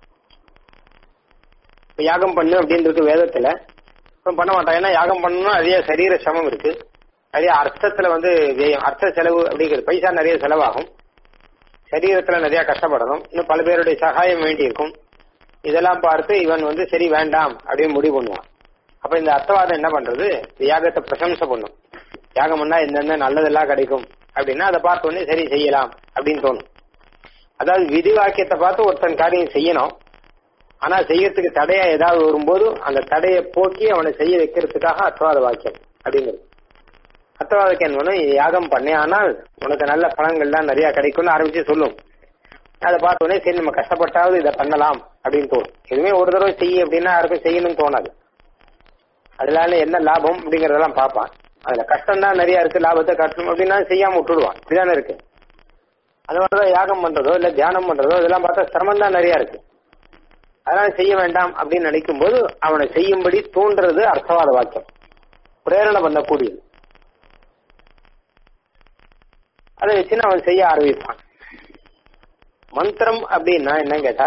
Speaker 1: இப்ப யாகம் பண்ணு அப்படின்னு இருக்கு வேதத்துல அவன் பண்ண மாட்டான் ஏன்னா யாகம் பண்ணணும்னா நிறைய சரீர சிரமம் இருக்கு நிறைய அர்த்தத்துல வந்து வியம் அர்த்த செலவு அப்படிங்கிறது பைசா நிறைய செலவாகும் சரீரத்துல நிறைய கஷ்டப்படணும் இன்னும் பல பேருடைய சகாயம் வேண்டி இருக்கும் இதெல்லாம் பார்த்து இவன் வந்து சரி வேண்டாம் அப்படின்னு முடிவு பண்ணுவான் அப்ப இந்த அர்த்தவாதம் என்ன பண்றது யாகத்தை பிரசம்சை பண்ணும் யாகம் பண்ணா எந்தெந்த நல்லதெல்லாம் கிடைக்கும் அப்படின்னா அதை பார்த்த உடனே சரி செய்யலாம் அப்படின்னு தோணும் அதாவது விதி வாக்கியத்தை பார்த்து ஒருத்தன் காரியம் செய்யணும் ஆனா செய்யறதுக்கு தடையா ஏதாவது வரும்போது அந்த தடையை போக்கி அவனை செய்ய வைக்கிறதுக்காக அர்த்தவாத வாக்கியம் அப்படிங்கிறது அர்த்தவாத வாக்கியம் என்ன யாகம் பண்ணே ஆனால் உனக்கு நல்ல பலன்கள்லாம் நிறைய கிடைக்கும்னு ஆரம்பிச்சு சொல்லும் அதை பார்த்த உடனே சரி நம்ம கஷ்டப்பட்டாவது இதை பண்ணலாம் அப்படின்னு தோணும் எதுவுமே ஒரு தடவை செய்ய அப்படின்னா யாருக்கும் செய்யணும்னு தோணாது அதனால என்ன லாபம் அப்படிங்கறதெல்லாம் பார்ப்பான் அதுல கஷ்டம் தான் நிறைய இருக்கு லாபத்தை கட்டணும் அப்படின்னா செய்யாம விட்டுடுவான் இப்படிதானே இருக்கு அது மாதிரிதான் யாகம் பண்றதோ இல்ல தியானம் பண்றதோ இதெல்லாம் பார்த்தா சிரமம் தான் நிறைய இருக்கு அதனால செய்ய வேண்டாம் அப்படின்னு நினைக்கும் போது அவனை செய்யும்படி தூண்டுறது அர்த்தவாத வாக்கியம் பிரேரணை பண்ணக்கூடியது அதை வச்சுன்னு அவன் செய்ய ஆரம்பிப்பான் மந்திரம் அப்படின்னா என்ன கேட்டா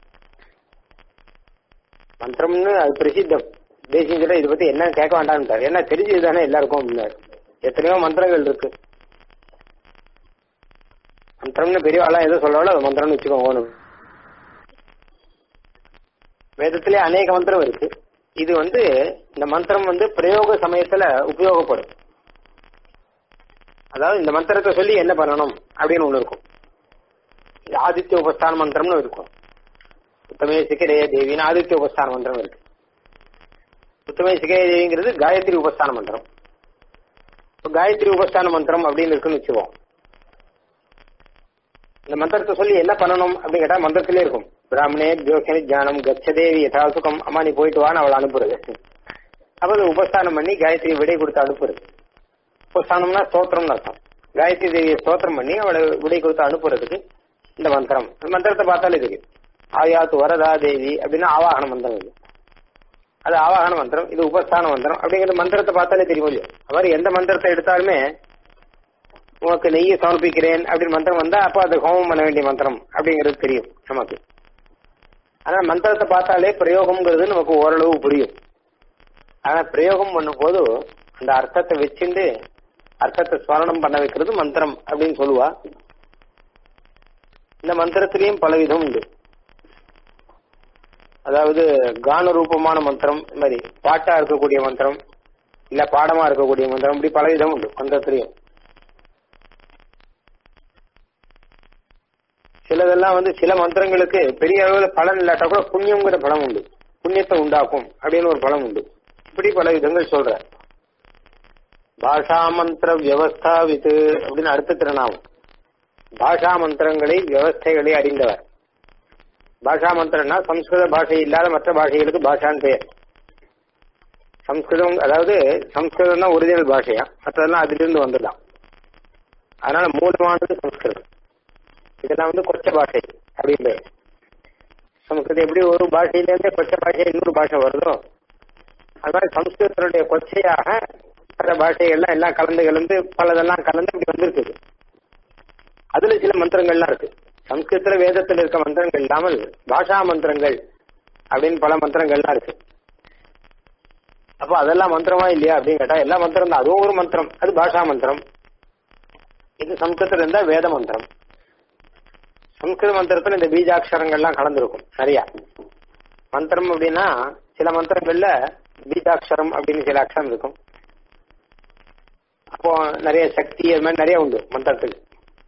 Speaker 1: மந்திரம்னு அது பிரசித்தம் தேசியம் இதை பத்தி என்ன கேட்க வேண்டாம்ட்டார் என்ன தெரிஞ்சது தானே எல்லாருக்கும் அப்படின்னாரு எத்தனையோ மந்திரங்கள் இருக்கு மந்திரம்னு பெரியவாளாம் எதோ சொல்லவோ அது மந்திரம்னு வச்சுக்கோங்க வேதத்திலே அநேக மந்திரம் இருக்கு இது வந்து இந்த மந்திரம் வந்து பிரயோக சமயத்துல உபயோகப்படும் அதாவது இந்த மந்திரத்தை சொல்லி என்ன பண்ணணும் அப்படின்னு ஒண்ணு இருக்கும் இது ஆதித்ய உபஸ்தான மந்திரம்னு இருக்கும் உத்தமே சிக்கரே தேவின்னு ஆதித்ய உபஸ்தான மந்திரம் இருக்கு உத்தமே சிக்கரே தேவிங்கிறது காயத்ரி உபஸ்தான மந்திரம் இப்போ காயத்ரி உபஸ்தான மந்திரம் அப்படின்னு இருக்குன்னு வச்சுக்குவோம் இந்த மந்திரத்தை சொல்லி என்ன பண்ணணும் அப்படின்னு கேட்டா மந்திரத்திலே இருக்கும் பிராமணே ஜோசனி ஜானம் கச்சதேவி யதாசுகம் அம்மா நீ போயிட்டு வான்னு அவளை அனுப்புறது அப்ப அது உபஸ்தானம் பண்ணி காயத்ரி விடை கொடுத்து அனுப்புறது உபஸ்தானம்னா ஸ்தோத்திரம்னு அர்த்தம் காயத்ரி தேவியை ஸ்தோத்திரம் பண்ணி அவளை விடை கொடுத்து அனுப்புறதுக்கு இந்த மந்திரம் இந்த மந்திரத்தை பார்த்தாலே தெரியும் ஆயாத்து வரதா தேவி அப்படின்னா ஆவாகன மந்திரம் இது அது ஆவாகன மந்திரம் இது உபஸ்தான மந்திரம் அப்படிங்கிற மந்திரத்தை பார்த்தாலே தெரியும் இல்லையோ அது மாதிரி எந்த மந்திரத்தை எடுத்தாலுமே உனக்கு நெய்யை சமர்ப்பிக்கிறேன் அப்படின்னு மந்திரம் வந்தா அப்போ அது ஹோமம் பண்ண வேண்டிய மந்திரம் அப்படிங்கிறது தெரியும் நமக்கு ஆனா மந்திரத்தை பார்த்தாலே பிரயோகம்ங்கிறது நமக்கு ஓரளவு புரியும் ஆனா பிரயோகம் பண்ணும்போது அந்த அர்த்தத்தை வச்சுட்டு அர்த்தத்தை ஸ்மரணம் பண்ண வைக்கிறது மந்திரம் அப்படின்னு சொல்லுவா இந்த மந்திரத்திலையும் பல விதம் உண்டு அதாவது கான ரூபமான மந்திரம் இந்த மாதிரி பாட்டா இருக்கக்கூடிய மந்திரம் இல்ல பாடமா இருக்கக்கூடிய மந்திரம் இப்படி பல விதம் உண்டு மந்திரத்திலையும் சிலதெல்லாம் வந்து சில மந்திரங்களுக்கு பெரிய அளவுல பலன் இல்லாட்டா கூட புண்ணியங்கிற பலம் உண்டு புண்ணியத்தை உண்டாக்கும் அப்படின்னு ஒரு பலம் உண்டு இப்படி பல விதங்கள் சொல்ற பாஷா மந்திர வியவஸ்தா வித்து அப்படின்னு அடுத்த திருநாமம் பாஷா மந்திரங்களை வியவஸ்தைகளை அறிந்தவர் பாஷா மந்திரம்னா சம்ஸ்கிருத பாஷை இல்லாத மற்ற பாஷைகளுக்கு பாஷான்னு பெயர் சம்ஸ்கிருதம் அதாவது சம்ஸ்கிருதம் தான் ஒரிஜினல் பாஷையா மற்றதெல்லாம் அதிலிருந்து வந்ததுதான் அதனால மூலமானது சம்ஸ்கிருதம் இதெல்லாம் வந்து கொச்ச பாஷை அப்படின்னு சம்ஸ்கிருதம் எப்படி ஒரு பாஷையிலேருந்தே கொச்ச பாஷை இன்னொரு பாஷை வருதோ அது மாதிரி சம்ஸ்கிருதத்தினுடைய கொச்சையாக பல பாஷைகள்லாம் எல்லாம் கலந்து கலந்து பலதெல்லாம் கலந்து இப்படி வந்திருக்குது அதுல சில மந்திரங்கள்லாம் இருக்கு சம்ஸ்கிருதத்துல வேதத்தில் இருக்க மந்திரங்கள் இல்லாமல் பாஷா மந்திரங்கள் அப்படின்னு பல மந்திரங்கள்லாம் இருக்கு அப்போ அதெல்லாம் மந்திரமா இல்லையா அப்படின்னு கேட்டா எல்லா மந்திரம் தான் அதுவும் ஒரு மந்திரம் அது பாஷா மந்திரம் இது சம்ஸ்கிருதத்துல இருந்தா வேத மந்திரம் சம்ஸ்கிருத மந்திரத்துல இந்த பீஜாட்சரங்கள்லாம் கலந்துருக்கும் நிறைய மந்திரம் அப்படின்னா சில மந்திரங்கள்ல பீஜாட்சரம் அப்படின்னு சில அக்ஷரம் இருக்கும் அப்போ நிறைய சக்தி அது மாதிரி நிறைய உண்டு மந்திரத்துக்கு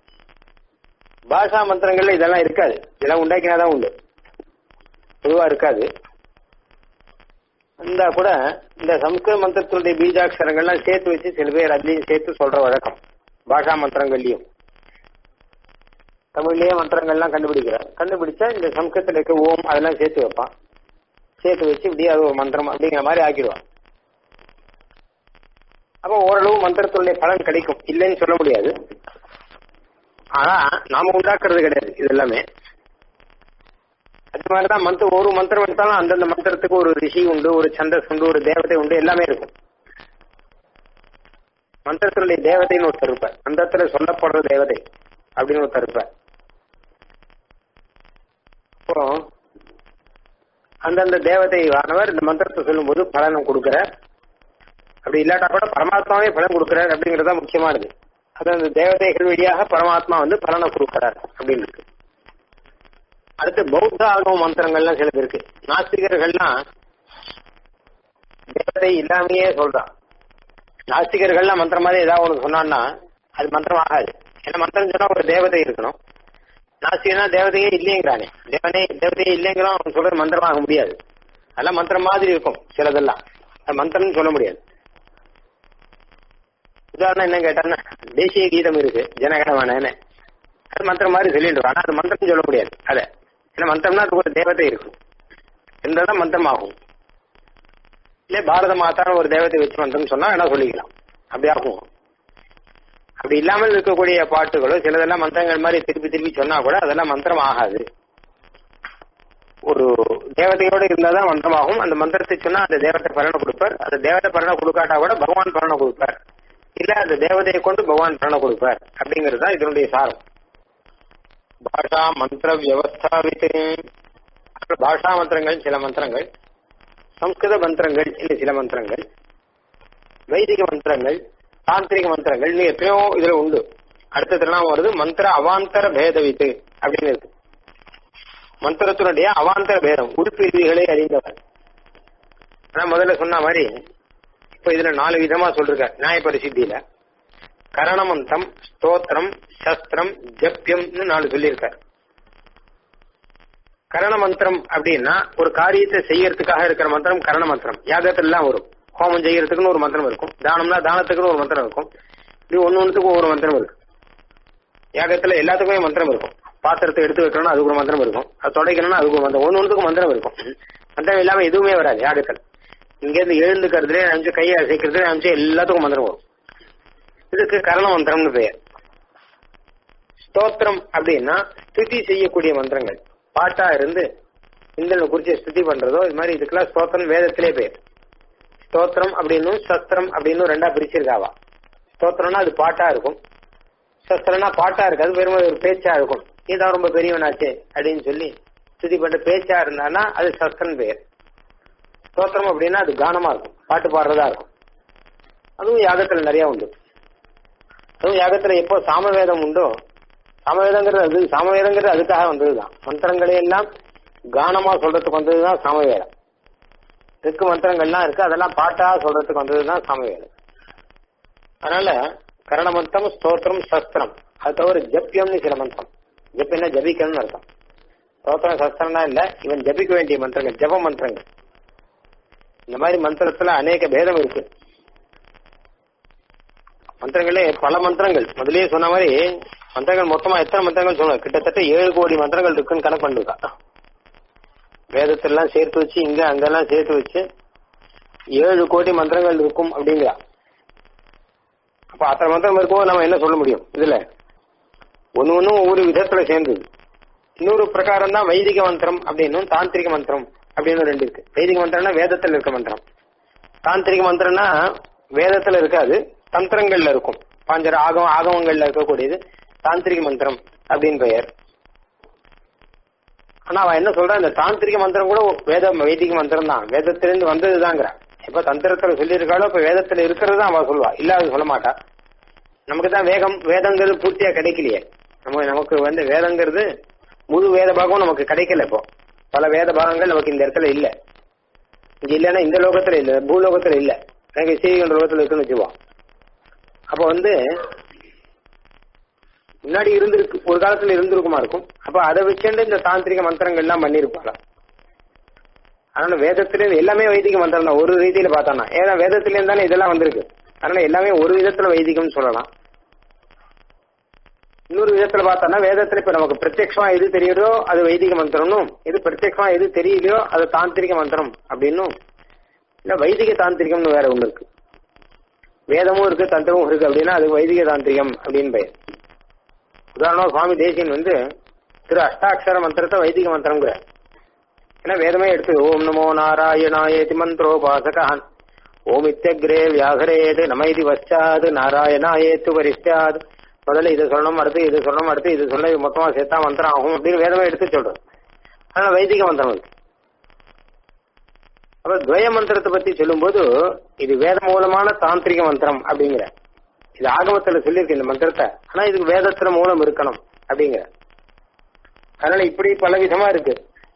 Speaker 1: பாஷா மந்திரங்கள்ல இதெல்லாம் இருக்காது இதெல்லாம் உண்டாக்கினாதான் உண்டு பொதுவா இருக்காது இருந்தா கூட இந்த சம்ஸ்கிருத மந்திரத்தினுடைய பீஜாட்சரங்கள்லாம் சேர்த்து வச்சு சில பேர் அதுலயும் சேர்த்து சொல்ற வழக்கம் பாஷா மந்திரங்கள்லயும் தமிழ்லயே மந்திரங்கள்லாம் கண்டுபிடிக்கிறார் கண்டுபிடிச்சா இந்த சம்ஸ்கிருதத்துல இருக்க ஓம் அதெல்லாம் சேர்த்து வைப்பான் சேர்த்து வச்சு இப்படியே அது ஒரு மந்திரம் அப்படிங்கிற மாதிரி ஆக்கிடுவான் அப்போ ஓரளவு மந்திரத்தினுடைய பலன் கிடைக்கும் இல்லைன்னு சொல்ல முடியாது ஆனா நாம உண்டாக்குறது கிடையாது இது எல்லாமே அது மாதிரிதான் மந்திரம் ஒரு மந்திரம் எடுத்தாலும் அந்தந்த மந்திரத்துக்கு ஒரு ரிஷி உண்டு ஒரு சந்தஸ் உண்டு ஒரு தேவதை உண்டு எல்லாமே இருக்கும் மந்திரத்தினுடைய தேவதைன்னு ஒருத்தர் இருப்பார் மந்திரத்துல சொல்லப்படுற தேவதை அப்படின்னு ஒருத்தர் இருப்பார் அப்போ அந்தந்த தேவதை ஆனவர் இந்த மந்திரத்தை சொல்லும்போது பலனும் கொடுக்கிறார் அப்படி இல்லாட்டா கூட பரமாத்மாவே பலன் கொடுக்கிறார் அப்படிங்கறத முக்கியமானது அது அந்த தேவதைகள் வழியாக பரமாத்மா வந்து பலனை கொடுக்கிறார் அப்படின்னு இருக்கு அடுத்து பௌத்த ஆகம மந்திரங்கள்லாம் சில இருக்கு நாஸ்திகர்கள்லாம் தேவதை இல்லாமையே சொல்றான் நாஸ்திகர்கள்லாம் மந்திரம் மாதிரி ஏதாவது ஒன்று சொன்னான்னா அது மந்திரம் ஆகாது ஏன்னா மந்திரம் சொன்னா ஒரு தேவதை இருக்கணும் நாஸ்திகனா தேவதையே இல்லைங்கிறானே தேவனே தேவதையே இல்லைங்கிறோம் அவன் சொல்றது மந்திரமாக முடியாது அதெல்லாம் மந்திரம் மாதிரி இருக்கும் சிலதெல்லாம் அது மந்திரம்னு சொல்ல முடியாது உதாரணம் என்ன கேட்டான்னா தேசிய கீதம் இருக்கு ஜனகணமனன்னு அது மந்திரம் மாதிரி சொல்லிட்டு ஆனா அது மந்திரம் சொல்ல முடியாது அத ஏன்னா மந்திரம்னா அது ஒரு தேவதை இருக்கும் இருந்தாதான் மந்திரம் ஆகும் இல்ல பாரத மாதான்னு ஒரு தேவதை வச்சு மந்திரம் சொன்னா என்ன சொல்லிக்கலாம் அப்படி ஆகும் அப்படி இல்லாமல் இருக்கக்கூடிய பாட்டுகளோ சிலதெல்லாம் மந்திரங்கள் மாதிரி திருப்பி திருப்பி சொன்னா கூட அதெல்லாம் மந்திரம் ஆகாது ஒரு தேவதையோட இருந்தாதான் மந்திரமாகும் அந்த மந்திரத்தை சொன்னா அந்த தேவத்தை பலனை கொடுப்பார் அந்த தேவதை பலனை கொடுக்காட்டா கூட பகவான் பலனை கொடுப்பார் இல்ல அந்த தேவதையை கொண்டு பகவான் பலனை கொடுப்பார் அப்படிங்கிறது தான் இதனுடைய சாரம் பாஷா மந்திர வியவஸ்தாவித்து பாஷா மந்திரங்கள் சில மந்திரங்கள் சம்ஸ்கிருத மந்திரங்கள் இல்லை சில மந்திரங்கள் வைதிக மந்திரங்கள் தாந்திரிக மந்திரங்கள் இன்னும் எத்தனையோ இதுல உண்டு அடுத்த திருநாமம் வருது மந்திர அவாந்தர பேதவித்து அப்படின்னு இருக்கு மந்திரத்தினுடைய அவாந்தர பேதம் உடுப்பிரிவுகளை அறிந்தவர் நான் முதல்ல சொன்ன மாதிரி இப்ப இதுல நாலு விதமா சொல்லிருக்க நியாய பரிசுத்தியில கரணமந்தம் ஸ்தோத்திரம் சஸ்திரம் ஜப்யம்னு நாலு சொல்லியிருக்கார் கரண மந்திரம் அப்படின்னா ஒரு காரியத்தை செய்யறதுக்காக இருக்கிற மந்திரம் கரண மந்திரம் யாகத்துல எல்லாம் வரும் ஹோமம் செய்யறதுக்குன்னு ஒரு மந்திரம் இருக்கும் தானம்னா தானத்துக்குன்னு ஒரு மந்திரம் இருக்கும் இப்படி ஒன்னு ஒன்றுத்துக்கும் ஒவ்வொரு மந்திரம் இருக்கு யாகத்துல எல்லாத்துக்குமே மந்திரம் இருக்கும் பாத்திரத்தை எடுத்து வைக்கணும்னா அதுக்கு ஒரு மந்திரம் இருக்கும் அது துடைக்கணும்னா அதுக்கு ஒரு மந்திரம் ஒன்னு ஒன்றுக்கும் மந்திரம் இருக்கும் மந்திரம் இல்லாம எதுவுமே வராது யாகத்தில் இங்க இருந்து எழுந்துக்கிறதுலே நினைச்சு கையை அசைக்கிறதுல நினைச்சு எல்லாத்துக்கும் மந்திரம் வரும் இதுக்கு கரண மந்திரம்னு பெயர் ஸ்தோத்திரம் அப்படின்னா ஸ்துதி செய்யக்கூடிய மந்திரங்கள் பாட்டா இருந்து இந்திரனை குறிச்சு ஸ்துதி பண்றதோ இது மாதிரி இதுக்கெல்லாம் ஸ்தோத்திரம் வேதத்திலே பேர் ஸ்தோத்திரம் அப்படின்னும் சஸ்திரம் அப்படின்னு ரெண்டா பிரிச்சிருக்காவா ஸ்தோத்திரம்னா அது பாட்டா இருக்கும் சஸ்திரம்னா பாட்டா இருக்காது வெறும் ஒரு பேச்சா இருக்கும் இதான் ரொம்ப பெரியவனாச்சே அப்படின்னு சொல்லி ஸ்துதி பண்ற பேச்சா இருந்தானா அது சஸ்திரம் பேர் ஸ்தோத்திரம் அப்படின்னா அது கானமா இருக்கும் பாட்டு பாடுறதா இருக்கும் அதுவும் யாகத்துல நிறைய உண்டு அதுவும் யாகத்துல எப்போ சாமவேதம் உண்டோ சாமவேதங்கிறது அது சாமவேதங்கிறது அதுக்காக வந்ததுதான் மந்திரங்களை எல்லாம் கானமா சொல்றதுக்கு வந்ததுதான் சாமவேதம் தெற்கு மந்திரங்கள்லாம் இருக்கு அதெல்லாம் பாட்டா சொல்றதுக்கு வந்ததுதான் சாமவேதம் அதனால கரண மந்திரம் ஸ்தோத்திரம் சஸ்திரம் அது தவிர ஜப்பியம்னு சில மந்திரம் ஜப்பியம்னா ஜபிக்கணும்னு அர்த்தம் ஸ்தோத்திரம் சஸ்திரம்னா இல்ல இவன் ஜபிக்க வேண்டிய மந்திரங்கள் ஜப மந்திரங்கள் இந்த மாதிரி மந்திரத்துல அநேக பேதம் இருக்கு மந்திரங்களே பல மந்திரங்கள் முதல்லயே சொன்ன மாதிரி மந்திரங்கள் மொத்தமா எத்தனை மந்திரங்கள் சொன்ன கிட்டத்தட்ட ஏழு கோடி மந்திரங்கள் இருக்குன்னு கணக்கு பண்ணுக்கா வேதத்தெல்லாம் சேர்த்து வச்சு இங்க அங்கெல்லாம் சேர்த்து வச்சு ஏழு கோடி மந்திரங்கள் இருக்கும் அப்படிங்கிறா அப்ப அத்தனை மந்திரம் இருக்கும்போது நம்ம என்ன சொல்ல முடியும் இதுல ஒன்னு ஒன்னும் ஒவ்வொரு விதத்துல சேர்ந்தது இன்னொரு பிரகாரம் தான் வைதிக மந்திரம் அப்படின்னும் தாந்திரிக மந்திரம் அப்படின்னு ரெண்டு இருக்கு வைதிக மந்திரம்னா வேதத்துல இருக்க மந்திரம் தாந்திரிக மந்திரம்னா வேதத்துல இருக்காது தந்திரங்கள்ல இருக்கும் பாஞ்சர ஆகம ஆகமங்கள்ல இருக்கக்கூடியது தாந்திரிக மந்திரம் அப்படின்னு பெயர் ஆனா அவன் என்ன சொல்றான் இந்த தாந்திரிக மந்திரம் கூட வேத வைதிக மந்திரம் தான் வேதத்திலிருந்து வந்ததுதாங்கிற இப்ப தந்திரத்துல சொல்லியிருக்காளோ இப்ப வேதத்துல இருக்கிறது தான் அவன் சொல்லுவா இல்லாத சொல்ல மாட்டா நமக்கு தான் வேகம் வேதங்கிறது பூர்த்தியா கிடைக்கலையே நம்ம நமக்கு வந்து வேதங்கிறது முழு வேத பாகம் நமக்கு கிடைக்கல இப்போ பல வேத பாகங்கள் நமக்கு இந்த இடத்துல இல்ல இங்க இல்லைன்னா இந்த லோகத்துல இல்ல பூலோகத்துல இல்ல எனக்கு செய்திகள் லோகத்துல இருக்குன்னு வச்சுக்குவோம் அப்ப வந்து முன்னாடி இருந்திருக்கு ஒரு காலத்துல இருந்திருக்குமா இருக்கும் அப்ப அதை வச்சுட்டு இந்த தாந்திரிக மந்திரங்கள் எல்லாம் பண்ணிருப்பாங்க அதனால வேதத்திலேருந்து எல்லாமே வைதிக மந்திரம் தான் ஒரு ரீதியில பார்த்தோம்னா ஏன்னா வேதத்திலேருந்து தானே இதெல்லாம் வந்திருக்கு அதனால எல்லாமே ஒரு விதத்துல வைதிகம்னு சொல்லலாம் இன்னொரு விதத்துல பார்த்தோம்னா வேதத்துல இப்ப நமக்கு பிரத்யட்சமா எது தெரியுதோ அது வைதிக மந்திரம்னும் எது பிரத்யட்சமா எது தெரியலையோ அது தாந்திரிக மந்திரம் அப்படின்னும் இல்ல வைதிக தாந்திரிகம்னு வேற ஒண்ணு இருக்கு வேதமும் இருக்கு தந்திரமும் இருக்கு அப்படின்னா அது வைதிக தாந்திரிகம் அப்படின்னு பெயர் உதாரணம் சுவாமி தேசியன் வந்து திரு அஷ்டாட்சர மந்திரத்தை வைதிக மந்திரங்கிற ஏன்னா வேதமே எடுத்து ஓம் நமோ நாராயணாயேதி மந்திரோபாசகான் ஓம் இத்தியக்ரே வியாகரேது நமைதி வச்சாது நாராயணாயேத்து பரிஷ்டாது முதல்ல இது சொல்லணும் அடுத்து இது சொல்லணும் அடுத்து இது சொல்ல இது மொத்தமா சேர்த்தா மந்திரம் ஆகும் அப்படின்னு வேதமே எடுத்து சொல்றது அதனால வைதிக மந்திரம் இருக்கு அப்ப துவய மந்திரத்தை பத்தி சொல்லும்போது இது வேத மூலமான தாந்திரிக மந்திரம் அப்படிங்கிற இது ஆகமத்துல சொல்லியிருக்கு இந்த மந்திரத்தை ஆனா இதுக்கு வேதத்துல மூலம் இருக்கணும் அப்படிங்கிற அதனால இப்படி பல விதமா இருக்கு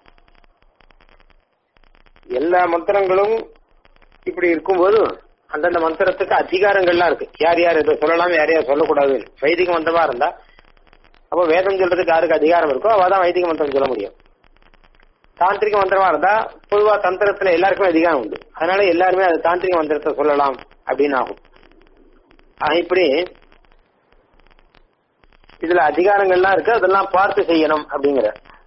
Speaker 1: எல்லா மந்திரங்களும் இப்படி இருக்கும்போது அந்தந்த மந்திரத்துக்கு அதிகாரங்கள்லாம் இருக்கு யார் யார் இதை சொல்லலாம் யார் யார் சொல்லக்கூடாது வைதிக மந்திரமா இருந்தா அப்போ வேதம் சொல்றதுக்கு யாருக்கு அதிகாரம் இருக்கோ அவதான் வைதிக மந்திரம் சொல்ல முடியும் தாந்திரிக மந்திரமா இருந்தா பொதுவா தந்திரத்துல எல்லாருக்குமே அதிகாரம் உண்டு அதனால எல்லாருமே அது தாந்திரிக மந்திரத்தை சொல்லலாம் அப்படின்னு ஆகும் ஆக இப்படி இதுல அதிகாரங்கள்லாம் இருக்கு அதெல்லாம் பார்த்து செய்யணும் அப்படிங்கிற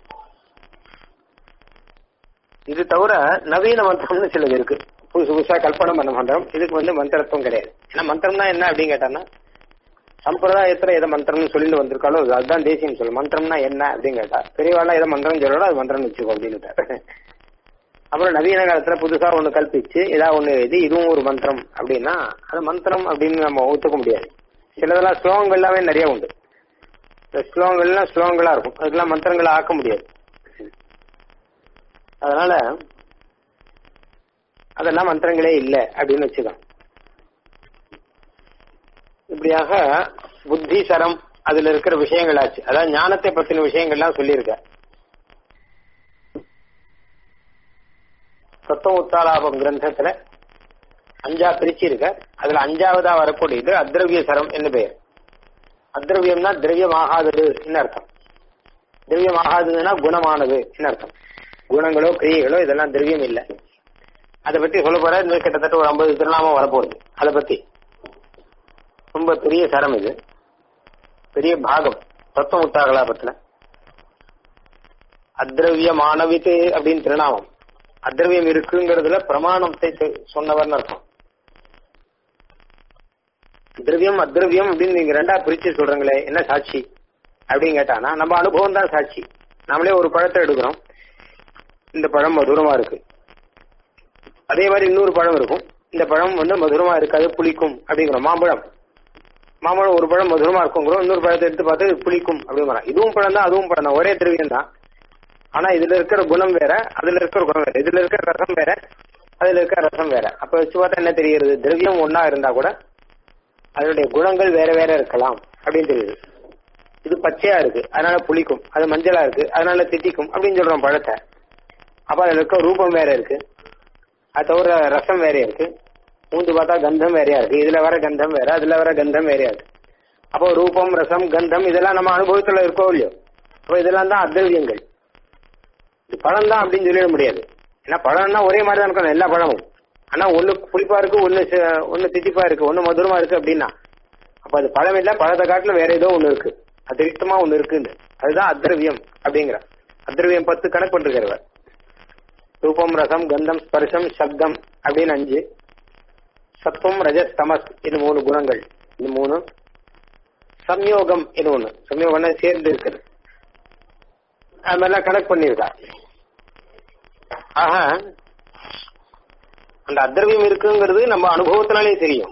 Speaker 1: இது தவிர நவீன மந்திரம்னு சிலது இருக்கு புதுசு புதுசா கல்பனை பண்ண மந்திரம் இதுக்கு வந்து மந்திரத்துவம் கிடையாது ஏன்னா மந்திரம்னா என்ன அப்படின்னு கேட்டான்னா சம்பிரதாயத்துல எதை மந்திரம்னு சொல்லிட்டு வந்திருக்காளோ அது- அதுதான் தேசியம் சொல்லு மந்திரம்னா என்ன அப்படின்னு கேட்டா பெரியவாள் எதை மந்திரம் சொல்லணும் அது மந்திரம் வச்சுக்கோ அப்படின்னு அப்புறம் நவீன காலத்துல புதுசா ஒண்ணு கல்பிச்சு ஏதாவது ஒண்ணு எழுதி இதுவும் ஒரு மந்திரம் அப்படின்னா அது மந்திரம் அப்படின்னு நம்ம ஒத்துக்க முடியாது சிலதெல்லாம் ஸ்லோகங்கள் எல்லாமே நிறைய உண்டு இந்த ஸ்லோகங்கள்லாம் ஸ்லோகங்களா இருக்கும் அதுக்கெல்லாம் மந்திரங்களை ஆக்க முடியாது அதனால அதெல்லாம் மந்திரங்களே இல்லை அப்படின்னு வச்சுக்கலாம் இப்படியாக புத்தி சரம் அதுல இருக்கிற விஷயங்களாச்சு அதாவது ஞானத்தை பத்தின விஷயங்கள்லாம் சொல்லியிருக்க தத்துவ உத்தாலாபம் கிரந்தத்துல அஞ்சா பிரிச்சு இருக்க அதுல அஞ்சாவதா வரக்கூடியது அத்ரவிய சரம் என்று பெயர் அத்ரவியம்னா திரவியமாகாதது அர்த்தம் திரவியமாகாததுன்னா குணமானது அர்த்தம் குணங்களோ கிரியைகளோ இதெல்லாம் திரவியம் இல்லை அதை பத்தி சொல்ல போற இன்னும் கிட்டத்தட்ட ஒரு ஐம்பது திருநாமம் வரப்போகுது அதை பத்தி ரொம்ப பெரிய சரம் இது பெரிய பாகம் தத்துவ உத்தாகலாபத்துல அத்ரவிய மாணவித்து அப்படின்னு திருநாமம் அத்ரவியம் இருக்குங்கிறதுல பிரமாணத்தை சொன்னவர்னு அர்த்தம் திரவியம் அத்ரவியம் அப்படின்னு நீங்க ரெண்டா பிரிச்சு சொல்றீங்களே என்ன சாட்சி அப்படின்னு கேட்டானா நம்ம அனுபவம் தான் சாட்சி நம்மளே ஒரு பழத்தை எடுக்கிறோம் இந்த பழம் மதுரமா இருக்கு அதே மாதிரி இன்னொரு பழம் இருக்கும் இந்த பழம் வந்து மதுரமா இருக்காது புளிக்கும் அப்படிங்கிறோம் மாம்பழம் மாம்பழம் ஒரு பழம் மதுரமா இருக்குங்கிறோம் இன்னொரு பழத்தை எடுத்து பார்த்து இது புளிக்கும் அப்படிங்கிறோம் இதுவும் பழம் தான் அதுவும் பழம் தான் ஒரே திரவியம் தான் ஆனா இதுல இருக்கிற குணம் வேற அதுல இருக்கிற குணம் வேற இதுல இருக்கிற ரசம் வேற அதுல இருக்கிற ரசம் வேற அப்ப வச்சு பார்த்தா என்ன தெரிகிறது திரவியம் ஒன்னா இருந்தா கூட அதனுடைய குணங்கள் வேற வேற இருக்கலாம் அப்படின்னு தெரியுது இது பச்சையா இருக்கு அதனால புளிக்கும் அது மஞ்சளா இருக்கு அதனால திட்டிக்கும் அப்படின்னு சொல்றோம் பழத்தை அப்ப அதுல இருக்க ரூபம் வேற இருக்கு அது தவிர ரசம் வேற இருக்கு மூந்து பார்த்தா கந்தம் வேறையா இருக்கு இதுல வர கந்தம் வேற அதுல வர கந்தம் வேறையா இருக்கு அப்போ ரூபம் ரசம் கந்தம் இதெல்லாம் நம்ம அனுபவத்துல இருக்கோ இல்லையோ அப்போ இதெல்லாம் தான் அத்திரவியங்கள் இது பழம் தான் அப்படின்னு சொல்லிட முடியாது ஏன்னா பழம்னா ஒரே மாதிரி தான் இருக்கணும் எல்லா பழமும் ஆனா ஒண்ணு புளிப்பா இருக்கு ஒண்ணு ஒண்ணு தித்திப்பா இருக்கு ஒண்ணு மதுரமா இருக்கு அப்படின்னா அப்ப அது பழம் இல்ல பழத்தை காட்டுல வேற ஏதோ ஒண்ணு இருக்கு அதிருஷ்டமா ஒண்ணு இருக்குன்னு அதுதான் அத்திரவியம் அப்படிங்கிற அத்திரவியம் பத்து கணக்கு பண்ணிருக்கிறவர் ரூபம் ரசம் கந்தம் ஸ்பர்ஷம் சப்தம் அப்படின்னு அஞ்சு சத்துவம் ரஜஸ் தமஸ் இது மூணு குணங்கள் இது மூணு சம்யோகம் இது ஒண்ணு சம்யோகம்னா சேர்ந்து இருக்குது அது மாதிரிலாம் கனெக்ட் பண்ணியிருக்கா ஆக அந்த அத்திரவியம் இருக்குங்கிறது நம்ம அனுபவத்தினாலே தெரியும்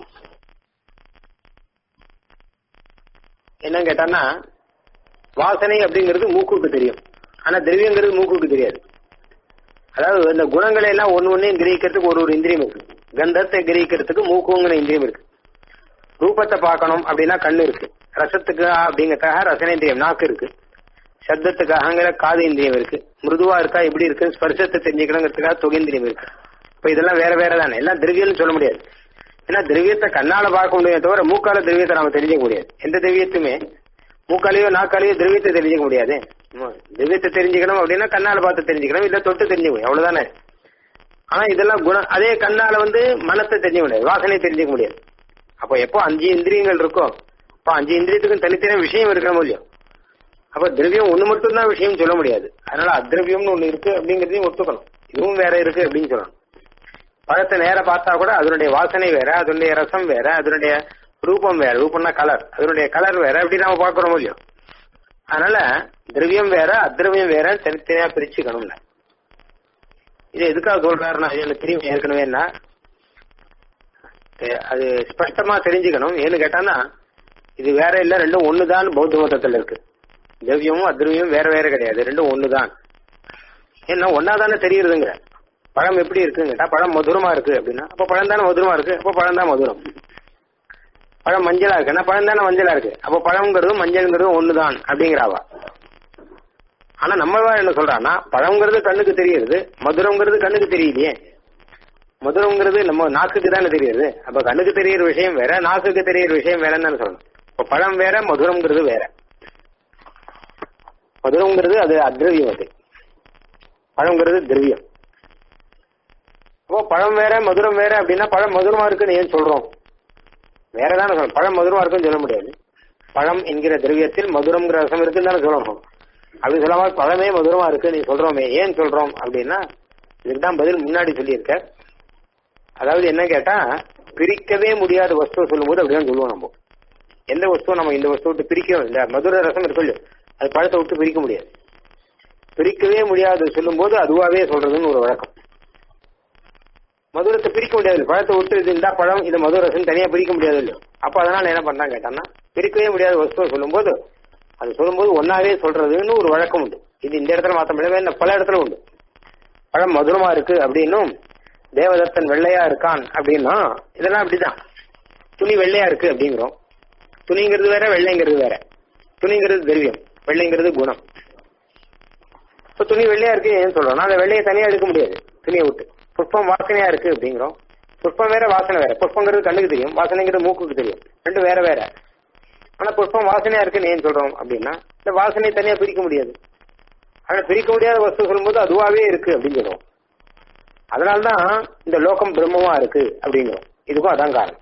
Speaker 1: என்ன கேட்டான்னா வாசனை அப்படிங்கிறது மூக்குக்கு தெரியும் ஆனா திரவியங்கிறது மூக்குக்கு தெரியாது அதாவது இந்த குணங்களை எல்லாம் ஒன்னு ஒன்னையும் கிரகிக்கிறதுக்கு ஒரு ஒரு இந்திரியம் இருக்கு கந்தத்தை கிரகிக்கிறதுக்கு மூக்குங்கிற இந்திரியம் இருக்கு ரூபத்தை பார்க்கணும் அப்படின்னா கண்ணு இருக்கு ரசத்துக்கு அப்படிங்கறதுக்காக ரசனேந்திரியம் நாக்கு இருக்கு சப்தத்துக்காகங்கிற காது இந்திரியம் இருக்கு மிருதுவா இருக்கா எப்படி இருக்கு ஸ்பர்சத்தை தெரிஞ்சுக்கணுங்கிறதுக்காக தொகேந்திரியம் இருக்கு இப்ப இதெல்லாம் வேற வேற தானே எல்லாம் திரவியம்னு சொல்ல முடியாது ஏன்னா திரவியத்தை கண்ணால பார்க்க முடியாது தவிர மூக்கால திரவியத்தை நாம தெரிஞ்சுக்க முடியாது எந்த திரவியத்துமே மூக்காலையோ நாக்காலையோ திரவியத்தை தெரிஞ்சுக்க முடியாது திரவியத்தை தெரிஞ்சுக்கணும் அப்படின்னா கண்ணால பார்த்து தெரிஞ்சுக்கணும் இல்ல தொட்டு தெரிஞ்சுக்கணும் அவ்வளவுதானே ஆனா இதெல்லாம் குணம் அதே கண்ணால வந்து மனத்தை தெரிஞ்சுக்க முடியாது வாசனையை தெரிஞ்சுக்க முடியாது அப்போ எப்போ அஞ்சு இந்திரியங்கள் இருக்கோ அப்போ அஞ்சு இந்திரியத்துக்கும் தனித்தனிய விஷயம் இருக்கிற முடியும் அப்ப திரவியம் ஒண்ணு மட்டும் தான் விஷயம் சொல்ல முடியாது அதனால அத்திரவியம்னு ஒண்ணு இருக்கு அப்படிங்கறதையும் ஒத்துக்கணும் இதுவும் வேற இருக்கு அப்படின்னு சொல்லணும் பழத்தை நேர பார்த்தா கூட அதனுடைய வாசனை வேற அதனுடைய ரசம் வேற அதனுடைய ரூபம் வேற ரூபம்னா கலர் அதனுடைய கலர் வேற அப்படி நாம பாக்குறோம் இல்லையோ அதனால திரவியம் வேற அத்திரவியம் வேற தனித்தனியா பிரிச்சுக்கணும்ல இது எதுக்காக சொல்றாருன்னா எனக்கு தெரியும் ஏற்கனவேன்னா அது ஸ்பஷ்டமா தெரிஞ்சுக்கணும் ஏன்னு கேட்டான்னா இது வேற இல்ல ரெண்டும் ஒண்ணுதான் பௌத்த மதத்துல இருக்கு திரவியமும் அத்ரவியமும் வேற வேற கிடையாது ரெண்டும் ஒண்ணுதான் ஏன்னா ஒன்னா தானே தெரியுதுங்கிற பழம் எப்படி இருக்குன்னு கேட்டா பழம் மதுரமா இருக்கு அப்படின்னா அப்ப பழம் தானே மதுரமா இருக்கு அப்ப பழம் தான் மதுரம் பழம் மஞ்சளா இருக்குன்னா பழம் தானே மஞ்சளா இருக்கு அப்ப பழம்ங்கிறதும் மஞ்சள்ங்கிறதும் ஒண்ணுதான் அப்படிங்கிறாவா ஆனா நம்மவா என்ன சொல்றான்னா பழம்ங்கிறது கண்ணுக்கு தெரியுது மதுரம்ங்கிறது கண்ணுக்கு தெரியலையே மதுரம்ங்கிறது நம்ம நாக்குக்கு தானே தெரியுது அப்ப கண்ணுக்கு தெரியற விஷயம் வேற நாக்குக்கு தெரியற விஷயம் வேறன்னு தானே சொல்லணும் இப்ப பழம் வேற மதுரம்ங்கிறது வேற மதுரம்ங்கிறது அது அத்ரவியம் அது பழம்ங்கிறது திரவியம் அப்போ பழம் வேற மதுரம் வேற அப்படின்னா பழம் மதுரமா இருக்குன்னு ஏன் சொல்றோம் வேற தானே சொல்லணும் பழம் மதுரமா இருக்குன்னு சொல்ல முடியாது பழம் என்கிற திரவியத்தில் மதுரம்ங்கிற ரசம் இருக்குன்னு தானே சொல்லணும் அப்படி சொல்லாம பழமே மதுரமா இருக்கு நீ சொல்றோமே ஏன் சொல்றோம் அப்படின்னா இதுக்கு தான் பதில் முன்னாடி சொல்லியிருக்க அதாவது என்ன கேட்டா பிரிக்கவே முடியாத வஸ்துவை சொல்லும்போது அப்படிதான் சொல்லுவோம் நம்ம எந்த வஸ்துவும் நம்ம இந்த வஸ்து விட்டு பிரிக்கணும் இந்த மதுர ரசம் இருக்கு அது பழத்தை விட்டு பிரிக்க முடியாது பிரிக்கவே முடியாது சொல்லும் போது அதுவாவே சொல்றதுன்னு ஒரு வழக்கம் மதுரத்தை பிரிக்க முடியாது பழத்தை விட்டு இது இந்த பழம் இது மதுரசம் தனியா பிரிக்க முடியாது இல்லையோ அப்ப அதனால என்ன பண்ணான் கேட்டான்னா பிரிக்கவே முடியாத வஸ்துவை சொல்லும்போது அது சொல்லும்போது ஒன்னாவே சொல்றதுன்னு ஒரு வழக்கம் உண்டு இது இந்த இடத்துல மாத்த முடியாது பல இடத்துல உண்டு பழம் மதுரமா இருக்கு அப்படின்னும் தேவதத்தன் வெள்ளையா இருக்கான் அப்படின்னா இதெல்லாம் அப்படிதான் துணி வெள்ளையா இருக்கு அப்படிங்கிறோம் துணிங்கிறது வேற வெள்ளைங்கிறது வேற துணிங்கிறது திரவியம் வெள்ளைங்கிறது குணம் இப்ப துணி வெள்ளையா இருக்கு ஏன் சொல்றோம்னா அந்த வெள்ளையை தனியா எடுக்க முடியாது துணியை விட்டு புஷ்பம் வாசனையா இருக்கு அப்படிங்கிறோம் புஷ்பம் வேற வாசனை வேற புஷ்பங்கிறது கண்ணுக்கு தெரியும் வாசனைங்கிறது மூக்குக்கு தெரியும் ரெண்டு வேற வேற ஆனா புஷ்பம் வாசனையா இருக்குன்னு ஏன் சொல்றோம் அப்படின்னா இந்த வாசனையை தனியா பிரிக்க முடியாது ஆனா பிரிக்க முடியாத வஸ்து சொல்லும்போது அதுவாவே இருக்கு அப்படின்னு சொல்லுவோம் அதனால்தான் இந்த லோகம் பிரம்மமா இருக்கு அப்படிங்கிறோம் இதுக்கும் அதான் காரணம்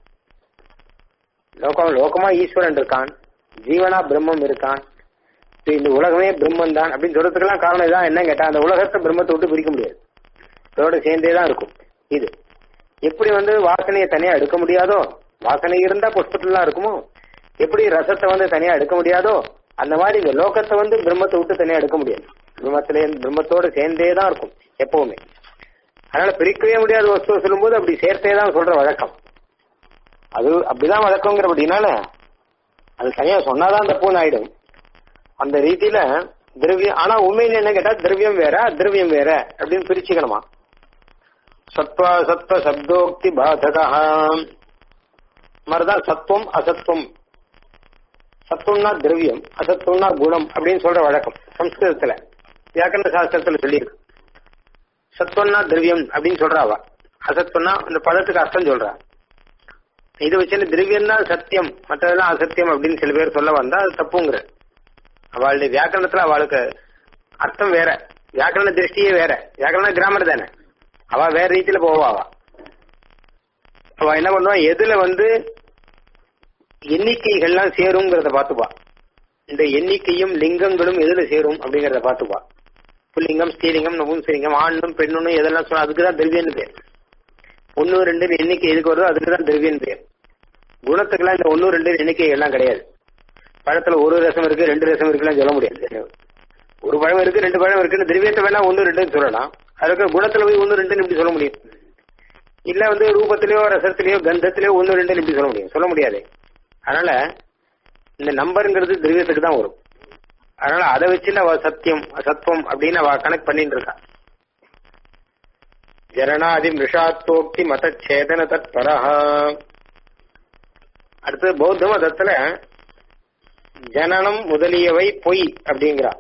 Speaker 1: லோகம் லோகமா ஈஸ்வரன் இருக்கான் ஜீவனா பிரம்மம் இருக்கான் இப்ப இந்த உலகமே பிரம்மன் தான் அப்படின்னு சொல்றதுக்கெல்லாம் காரணம் இதான் என்ன கேட்டா அந்த உலகத்தை பிரம்மத்தை விட்டு பிரிக்க முடியாது இதோட சேர்ந்தே தான் இருக்கும் இது எப்படி வந்து வாசனையை தனியா எடுக்க முடியாதோ வாசனை இருந்தா புஷ்பத்துலாம் இருக்குமோ எப்படி ரசத்தை வந்து தனியா எடுக்க முடியாதோ அந்த மாதிரி இந்த லோகத்தை வந்து பிரம்மத்தை விட்டு தனியா எடுக்க முடியாது பிரம்மத்திலே பிரம்மத்தோட சேர்ந்தே தான் இருக்கும் எப்பவுமே அதனால பிரிக்கவே முடியாத வஸ்துவை சொல்லும்போது அப்படி சேர்த்தே தான் சொல்ற வழக்கம் அது அப்படிதான் வழக்கங்கிறபடினால அது தனியா சொன்னாதான் தப்புன்னு ஆயிடும் அந்த ரீதியில திரவியம் ஆனா உண்மையில என்ன கேட்டா திரவியம் வேற திரவியம் வேற அப்படின்னு பிரிச்சுக்கணுமா சத்வா சத்வ சப்தோக்தி பாதகா மாதிரிதான் சத்துவம் அசத்துவம் சத்துவம்னா திரவியம் அசத்துவம்னா குணம் அப்படின்னு சொல்ற வழக்கம் சம்ஸ்கிருதத்துல வியாக்கரண சாஸ்திரத்துல சொல்லியிருக்கு சத்துவம்னா திரவியம் அப்படின்னு சொல்றாவா அசத்துவம்னா அந்த பதத்துக்கு அர்த்தம் சொல்றா இது வச்சு திரவியம் தான் சத்தியம் மற்றதெல்லாம் அசத்தியம் அப்படின்னு சில பேர் சொல்ல வந்தா அது தப்புங்கிற அவளுடைய வியாக்கரணத்துல அவளுக்கு அர்த்தம் வேற வியாக்கரண திருஷ்டியே வேற வியாக்கரண கிராமர் தானே அவ வேற ரீதியில போவா அவ அவ என்ன பண்ணுவா எதுல வந்து எண்ணிக்கைகள்லாம் சேருங்கிறத பாத்துப்பா இந்த எண்ணிக்கையும் லிங்கங்களும் எதுல சேரும் அப்படிங்கறத பாத்துப்பா புல்லிங்கம் ஸ்ரீலிங்கம் நபும்சலிங்கம் ஆணும் பெண்ணும் எதெல்லாம் சொன்னா அதுக்குதான் திரவியன்னு பேர் ஒன்னு ரெண்டு எண்ணிக்கை எதுக்கு வருதோ அதுக்குதான் திரவியன் பேர் குணத்துக்கெல்லாம் இந்த ஒன்னு ரெண்டு எண்ணிக்கை எல்லாம் கிடையாது பழத்துல ஒரு ரசம் இருக்கு ரெண்டு ரசம் இருக்குன்னு சொல்ல முடியாது ஒரு பழம் இருக்கு ரெண்டு பழம் இருக்குன்னு திரவியத்தை வேணா ஒன்னு ரெண்டுன்னு சொல்லலாம் அதுக்கு குணத்துல போய் ஒன்னு ரெண்டுன்னு இப்படி சொல்ல முடியும் இல்ல வந்து ரூபத்திலயோ ரசத்திலயோ கந்தத்திலயோ ஒன்னு ரெண்டுன்னு இப்படி சொல்ல முடியும் சொல்ல முடியாது அதனால இந்த நம்பருங்கிறது திரவியத்துக்கு தான் வரும் அதனால அதை வச்சு அவ சத்தியம் சத்துவம் அப்படின்னு அவ கனெக்ட் பண்ணிட்டு இருக்கா ஜரணாதி மிருஷாத்தோக்தி மதச்சேதன தத்பரஹா அடுத்து பௌத்த மதத்துல ஜனனம் முதலியவை பொய் அப்படிங்கிறா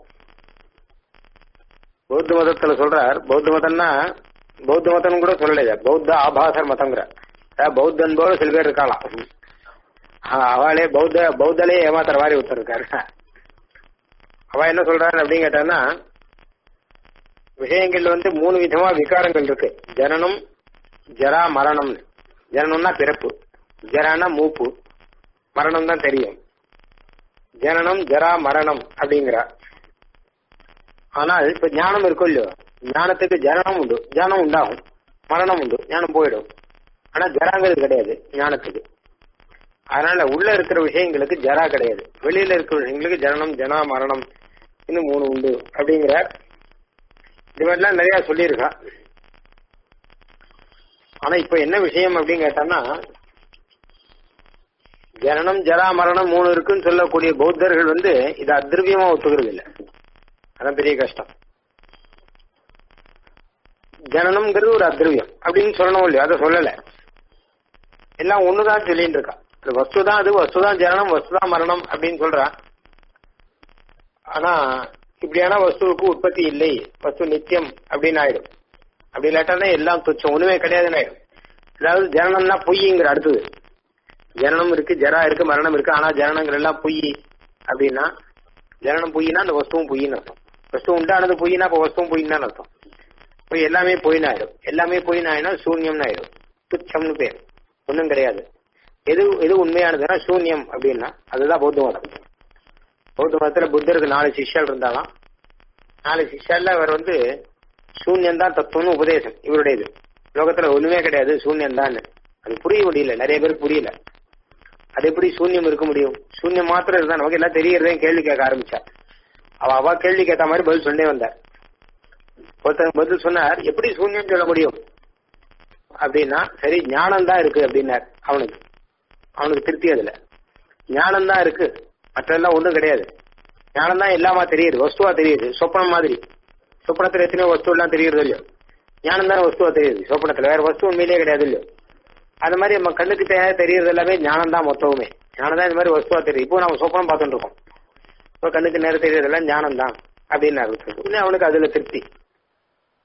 Speaker 1: பௌத்த மதத்துல சொல்றார் பௌத்த மதம்னா பௌத்த மதம் கூட சொல்லலையா பௌத்த ஆபாசர் மதங்கிற பௌத்தன் போல சில பேர் இருக்கலாம் அவளே பௌத்த பௌத்தலே ஏமாத்துற மாதிரி ஒருத்தர் இருக்காரு அவ என்ன சொல்றாரு அப்படின்னு கேட்டான்னா விஷயங்கள்ல வந்து மூணு விதமா விகாரங்கள் இருக்கு ஜனனம் ஜரா மரணம் ஜனனம்னா பிறப்பு ஜரானா மூப்பு மரணம் தான் தெரியும் ஜனனம் ஜரா மரணம் அப்படிங்கிறா ஆனால் இப்ப ஞானம் இருக்கும் இல்லையோ ஞானத்துக்கு ஜனனம் உண்டு ஜானம் உண்டாகும் மரணம் உண்டு ஞானம் போயிடும் ஆனா ஜராங்கிறது கிடையாது ஞானத்துக்கு அதனால உள்ள இருக்கிற விஷயங்களுக்கு ஜரா கிடையாது வெளியில இருக்கிற விஷயங்களுக்கு ஜனனம் ஜனா மரணம் இன்னும் மூணு உண்டு அப்படிங்கிற இது மாதிரிலாம் நிறைய சொல்லியிருக்கா ஆனா இப்ப என்ன விஷயம் அப்படின்னு கேட்டான்னா ஜனனம் ஜரா மரணம் மூணு இருக்குன்னு சொல்லக்கூடிய பௌத்தர்கள் வந்து இது அத்ரவியமா ஒத்துக்கிறது இல்லை அதான் பெரிய கஷ்டம் ஜனனம்ங்கிறது ஒரு அத்ரவியம் அப்படின்னு சொல்லணும் இல்லையா அதை சொல்லல எல்லாம் ஒண்ணுதான் சொல்லிட்டு இருக்கா வஸ்து தான் அது வஸ்து தான் ஜனனம் வஸ்து தான் மரணம் அப்படின்னு சொல்றா ஆனா இப்படியான வஸ்துவுக்கு உற்பத்தி இல்லை வஸ்து நித்தியம் அப்படின்னு ஆயிடும் அப்படி இல்லாட்டா எல்லாம் துச்சம் ஒண்ணுமே கிடையாதுன்னு ஆயிடும் அதாவது ஜனனம்னா பொய்ங்கிற அடுத்தது ஜனனம் இருக்கு ஜரா இருக்கு மரணம் இருக்கு ஆனா ஜனனங்கள் எல்லாம் பொய் அப்படின்னா ஜனனம் பொய்னா அந்த வஸ்துவும் பொய்ன்னு அர்த்தம் வஸ்து உண்டானது பொய்னா அப்ப வஸ்துவும் பொய்ன்னு தான் அர்த்தம் இப்போ எல்லாமே பொய்னு ஆயிடும் எல்லாமே பொய்னு ஆயிடும் சூன்யம்னு ஆயிடும் துச்சம்னு பேர் ஒன்றும் கிடையாது எது எது உண்மையானதுன்னா சூன்யம் அப்படின்னா அதுதான் பௌத்த மதம் பௌத்த மதத்துல புத்தருக்கு நாலு சிஷ்யால் இருந்தாலாம் நாலு சிஷ்யால அவர் வந்து சூன்யம் தான் தத்துவம்னு உபதேசம் இவருடையது லோகத்துல ஒண்ணுமே கிடையாது சூன்யம் தான் அது புரிய முடியல நிறைய பேருக்கு புரியல அது எப்படி சூன்யம் இருக்க முடியும் சூன்யம் மாத்திரம் இருந்தா நமக்கு எல்லாம் தெரியறதே கேள்வி கேட்க ஆரம்பிச்சா அவ அவ கேள்வி கேட்ட மாதிரி பதில் சொன்னே வந்தார் ஒருத்தர் பதில் சொன்னார் எப்படி சூன்யம் சொல்ல முடியும் அப்படின்னா சரி ஞானம் தான் இருக்கு அப்படின்னார் அவனுக்கு அவனுக்கு திருப்தி அதுல ஞானம் தான் இருக்கு மற்றெல்லாம் ஒண்ணும் கிடையாது ஞானம் தான் எல்லாமா தெரியுது வஸ்துவா தெரியுது சொப்பனம் மாதிரி சொப்பனத்துல எத்தனையோ வஸ்து எல்லாம் தெரியுறது இல்லையோ ஞானம் தானே வஸ்துவா தெரியுது சொப்பனத்துல வேற வஸ்து உண்மையிலே கிடையாது இல்லையோ அது மாதிரி நம்ம கண்ணுக்கு தெரியறது எல்லாமே ஞானம் தான் மொத்தமுமே ஞானம் தான் இந்த மாதிரி வஸ்துவா தெரியுது இப்போ நம்ம சொப்பனம் பார்த்துட்டு இருக்கோம் இப்போ கண்ணுக்கு நேரம் தெரியறதெல்லாம் ஞானம் தான் அப்படின்னு அவனுக்கு அதுல திருப்தி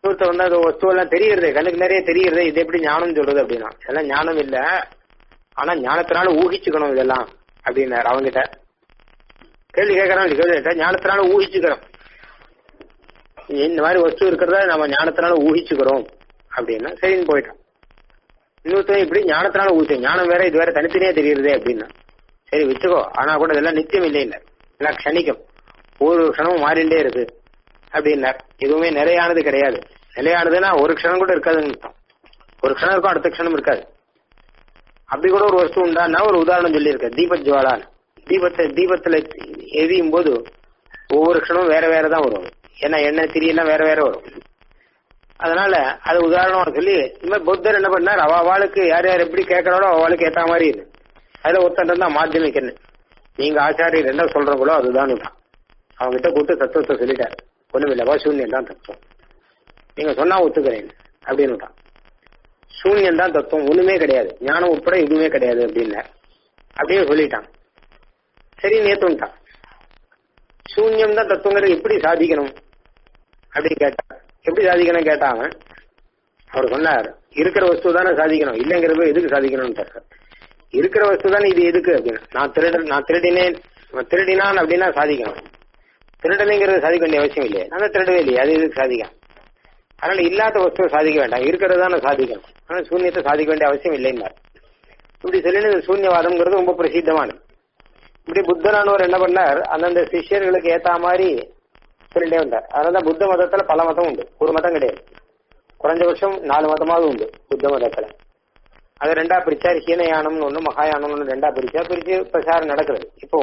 Speaker 1: இன்னொருத்த வந்து அது வஸ்து எல்லாம் தெரியுறது கண்ணுக்கு நிறைய தெரியுறது இது எப்படி ஞானம் சொல்றது அப்படின்னா இதெல்லாம் ஞானம் இல்ல ஆனா ஞானத்தினால ஊகிச்சுக்கணும் இதெல்லாம் அப்படின்னாரு அவங்கிட்ட கேள்வி கேட்கறான் கேள்வி கேட்டா ஞானத்தினால ஊகிச்சுக்கிறோம் இந்த மாதிரி வஸ்து இருக்கிறத நம்ம ஞானத்தினால ஊகிச்சுக்கிறோம் அப்படின்னா சரின்னு போயிட்டான் இன்னொருத்தன் இப்படி ஞானத்தினால ஊசி ஞானம் வேற இது வேற தனித்தனியா தெரியுறதே அப்படின்னா சரி வச்சுக்கோ ஆனா கூட இதெல்லாம் நித்தியம் இல்லை இல்ல எல்லாம் க்ஷணிக்கம் ஒவ்வொரு க்ஷணமும் மாறிண்டே இருக்கு அப்படின்னார் எதுவுமே நிலையானது கிடையாது நிலையானதுன்னா ஒரு க்ஷணம் கூட இருக்காதுன்னு அர்த்தம். ஒரு க்ஷணம் இருக்கும் அடுத்த க்ஷணம் இருக்காது அப்படி கூட ஒரு வஸ்து உண்டான்னா ஒரு உதாரணம் சொல்லியிருக்க தீபஜ்வாலான் தீபத்தை தீபத்துல எரியும் போது ஒவ்வொரு க்ஷணமும் வேற வேற தான் வரும் ஏன்னா எண்ணெய் திரியெல்லாம் வேற வேற வரும் அதனால அது உதாரணமா சொல்லி இந்த மாதிரி புத்தர் என்ன பண்ணார் அவ அவளுக்கு யார் யார் எப்படி கேட்கறாளோ அவளுக்கு ஏத்த மாதிரி இது அதுல ஒருத்தன் தான் மாத்தியமிக் என்ன நீங்க ஆச்சாரியர் என்ன சொல்றீங்களோ அதுதான் விட்டான் அவங்க கிட்ட கூட்டு தத்துவத்தை சொல்லிட்டார் ஒண்ணும் இல்லவா சூன்யம் தான் தத்துவம் நீங்க சொன்னா ஒத்துக்கிறேன் அப்படின்னு விட்டான் சூன்யம் தான் தத்துவம் ஒண்ணுமே கிடையாது ஞானம் உட்பட எதுவுமே கிடையாது அப்படின்னார் அப்படியே சொல்லிட்டான் சரி நேத்துட்டான் சூன்யம் தான் தத்துவங்கிறது எப்படி சாதிக்கணும் அப்படின்னு கேட்டான் எப்படி சாதிக்கணும் கேட்டான் அவன் அவர் சொன்னார் இருக்கிற வஸ்து தானே சாதிக்கணும் இல்லைங்கிறப்ப எதுக்கு சாதிக்கணும்னு இருக்கிற வஸ்து தானே இது எதுக்கு அப்படின்னு நான் திருட நான் திருடினேன் நான் திருடினான் அப்படின்னா சாதிக்கணும் திருடனைங்கிறது சாதிக்க வேண்டிய அவசியம் இல்லையே நான் திருடவே இல்லையே அது எதுக்கு சாதிக்கலாம் அதனால இல்லாத வஸ்துவை சாதிக்க வேண்டாம் இருக்கிறது தானே சாதிக்கணும் ஆனா சூன்யத்தை சாதிக்க வேண்டிய அவசியம் இல்லைன்னார் இப்படி சொல்லி இந்த சூன்யவாதம்ங்கிறது ரொம்ப பிரசித்தமானது இப்படி புத்தரானவர் என்ன பண்ணார் அந்தந்த சிஷ்யர்களுக்கு ஏத்த மாதிரி சொல்லிட்டே வந்தார் அதனால புத்த மதத்துல பல மதம் உண்டு ஒரு மதம் கிடையாது குறைஞ்சபட்சம் நாலு மதமாவது உண்டு புத்த மதத்துல அது ரெண்டா பிரிச்சார் ஹீனயானம்னு ஒண்ணு மகாயானம்னு ஒண்ணு ரெண்டா பிரிச்சா பிரிச்சு பிரச்சாரம் நடக்கிறது இப்போ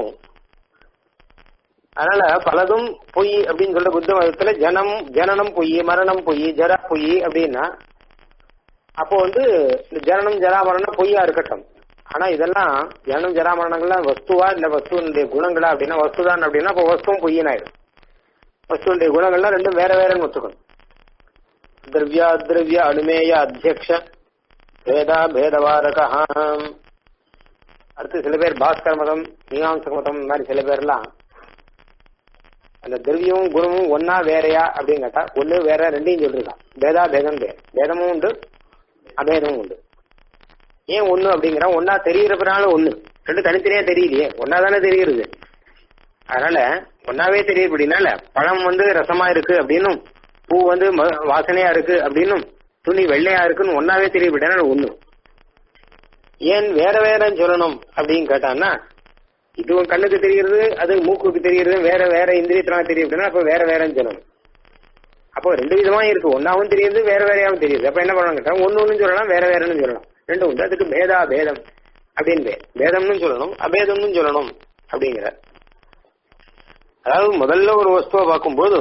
Speaker 1: அதனால பலதும் பொய் அப்படின்னு சொல்ற புத்த மதத்துல ஜனம் ஜனனம் பொய் மரணம் பொய் ஜரா பொய் அப்படின்னா அப்போ வந்து இந்த ஜனனம் ஜரா மரணம் பொய்யா இருக்கட்டும் ஆனா இதெல்லாம் ஜனனம் ஜரா மரணங்கள்லாம் வஸ்துவா இல்ல வஸ்துவனுடைய குணங்களா அப்படின்னா வஸ்துதான் அப்படின்னா அப்போ வஸ்துவும் பொய்யனாயிடும் வஸ்துவனுடைய குணங்கள்லாம் ரெண்டும் வேற வேறன்னு ஒத்துக்கணும் திரவியா திரவிய அனுமேய அத்தியக்ஷ பேதா பேதவாரக அடுத்து சில பேர் பாஸ்கர் மதம் மீமாம்சக மதம் இந்த மாதிரி சில பேர்லாம் அந்த திரவியமும் குணமும் ஒன்னா வேறையா அப்படின்னு கேட்டா ஒண்ணு வேற ரெண்டையும் சொல்லிருக்கான் பேதா பேதம் பேர் பேதமும் உண்டு அபேதமும் உண்டு ஏன் ஒண்ணு அப்படிங்கிறான் ஒன்னா தெரிகிறப்பனால ஒண்ணு ரெண்டு தனித்தனியா தெரியலையே ஒன்னா தானே தெரிகிறது அதனால ஒன்னாவே தெரியுது அப்படின்னால பழம் வந்து ரசமா இருக்கு அப்படின்னும் பூ வந்து ம- வாசனையா இருக்கு அப்படின்னும் துணி வெள்ளையா இருக்குன்னு ஒன்னாவே தெரியுது அப்படின்னா ஒண்ணு ஏன் வேற வேறன்னு சொல்லணும் அப்படின்னு கேட்டான்னா இதுவும் கண்ணுக்கு தெரிகிறது அது மூக்குக்கு தெரிகிறது வேற வேற இந்திரியத்தினால தெரியும் அப்படின்னா அப்ப வேற வேறன்னு சொல்லணும் அப்போ ரெண்டு விதமா இருக்கு ஒன்னாவும் தெரியுது வேற வேறையாவும் தெரியுது அப்ப என்ன பண்ணணும் கேட்டா ஒன்னு ஒன்னு சொல்லலாம் வேற வேறன்னு சொல்லலாம் ரெண்டும் உண்டு அதுக்கு பேதா பேதம் அப்படின்னு பேர் பேதம்னு சொல்லணும் அபேதம்னு சொல்லணும் அப்படிங்கிற அதாவது முதல்ல ஒரு வஸ்துவை பார்க்கும்போது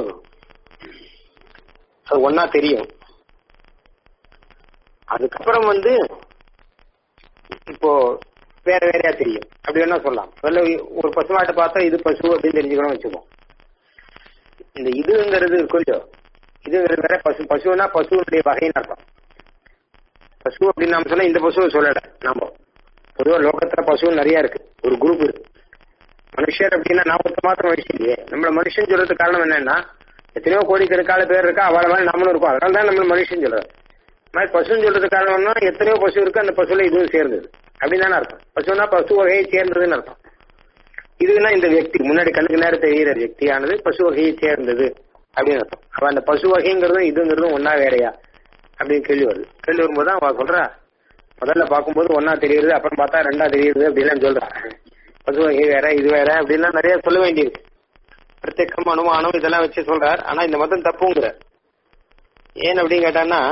Speaker 1: அது ஒன்னா தெரியும் அதுக்கப்புறம் வந்து இப்போ வேற வேறையா தெரியும் அப்படி வேணா சொல்லலாம் முதல்ல ஒரு பசுமாட்டை பார்த்தா இது பசு அப்படின்னு தெரிஞ்சுக்கணும் வச்சுக்கோம் இந்த இதுங்கிறது கொஞ்சம் இதுங்கிறது வேற பசு பசுனா பசுனுடைய வகைன்னு அர்த்தம் பசு அப்படின்னு நாம சொன்னா இந்த பசுவை சொல்லல நாம பொதுவா லோகத்துல பசு நிறைய இருக்கு ஒரு குரூப் இருக்கு மனுஷர் அப்படின்னா நான் ஒருத்த மாத்திரம் மனுஷன் இல்லையே நம்மள மனுஷன் சொல்றதுக்கு காரணம் என்னன்னா எத்தனையோ கோடிக்கணக்கான பேர் இருக்கா அவள மாதிரி நம்மளும் இருக்கும் அதனால தான் நம்ம மனுஷன் சொல்றது இந்த மாதிரி பசுன்னு சொல்றதுக்கு காரணம்னா எத்தனையோ பசு இருக்கு அந்த பசுல இதுவும் சேர்ந்தது அப்படின்னு தானே அர்த்தம் பசுனா பசு வகையை சேர்ந்ததுன்னு அர்த்தம் இதுனா இந்த వ్యక్తి முன்னாடி கண்ணுக்கு நேரம் தெரிகிற వ్యక్தியானது பசு வகையை சேர்ந்தது அப்படின்னு அர்த்தம் அப்ப அந்த பசு வகைங்கிறதும் இதுங்கிறதும் ஒன்னா வேறையா அப்படின்னு கேள்வி வருது கேள்வி வரும்போது தான் அவ சொல்றா முதல்ல பார்க்கும்போது ஒன்னா தெரியுது அப்புறம் பார்த்தா ரெண்டா தெரியுது அப்படின்னு சொல்றா பசு வகை வேற இது வேற அப்படின்லாம் நிறைய சொல்ல வேண்டியிருக்கு பிரத்யக்கம் அனுமானம் இதெல்லாம் வச்சு சொல்றார் ஆனா இந்த மதம் தப்புங்கிற ஏன் அப்படின்னு கேட்டான்னா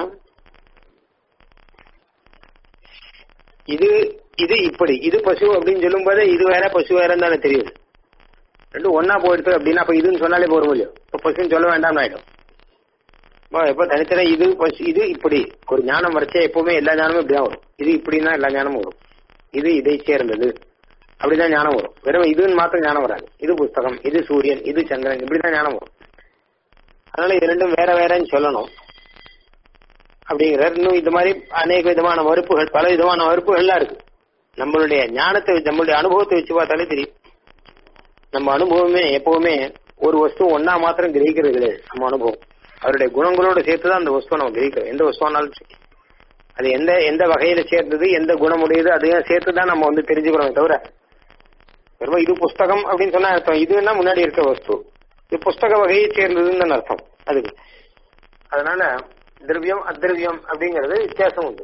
Speaker 1: இது இது இப்படி இது பசு அப்படின்னு சொல்லும் போது இது வேற பசு வேறன்னு தானே தெரியுது ரெண்டும் ஒன்னா போயிடுது அப்படின்னா அப்ப இதுன்னு சொன்னாலே போற முடியும் இப்ப பசுன்னு சொல்ல வேண்டாம்னு ஆயிடும் இப்போ எப்ப தனித்தனி இது பசு இது இப்படி ஒரு ஞானம் வரைச்சா எப்பவுமே எல்லா ஞானமும் இப்படிதான் வரும் இது இப்படின்னா எல்லா ஞானமும் வரும் இது இதை சேர்ந்தது அப்படிதான் ஞானம் வரும் வெறும் இதுன்னு மாத்திரம் ஞானம் வராது இது புஸ்தகம் இது சூரியன் இது சந்திரன் இப்படிதான் ஞானம் வரும் அதனால இது ரெண்டும் வேற வேறன்னு சொல்லணும் அப்படிங்கிறார் இன்னும் இந்த மாதிரி அநேக விதமான மறுப்புகள் பல விதமான மறுப்புகள்லாம் இருக்கு நம்மளுடைய ஞானத்தை வச்சு- நம்மளுடைய அனுபவத்தை வச்சு பார்த்தாலே தெரியும் நம்ம அனுபவமே எப்பவுமே ஒரு வஸ்து ஒன்னா மாத்திரம் கிரகிக்கிறது கிடையாது நம்ம அனுபவம் அவருடைய குணங்களோடு சேர்த்து தான் அந்த வஸ்துவை நம்ம கிரகிக்கிறோம் எந்த வஸ்துவானாலும் சரி அது எந்த எந்த வகையில சேர்ந்தது எந்த குணமுடையது அதையும் சேர்த்து தான் நம்ம வந்து தெரிஞ்சுக்கிறோம் தவிர வெறும் இது புஸ்தகம் அப்படின்னு சொன்னா அர்த்தம் இதுன்னா முன்னாடி இருக்க வஸ்து இது புஸ்தக வகையை சேர்ந்ததுன்னு தான் அர்த்தம் அதுக்கு அதனால திரவியம் அத்ரவியம் அப்படிங்கிறது வித்தியாசம் உண்டு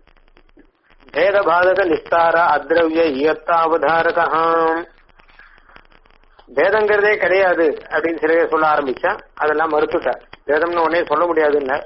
Speaker 1: பேத பாதக நிஸ்தார அத்ரவிய இயத்தாவதாரகம் பேதங்கிறதே கிடையாது அப்படின்னு சில பேர் சொல்ல ஆரம்பிச்சா அதெல்லாம் மறுத்துட்டார் பேதம்னு உடனே சொல்ல முடியாதுன்னு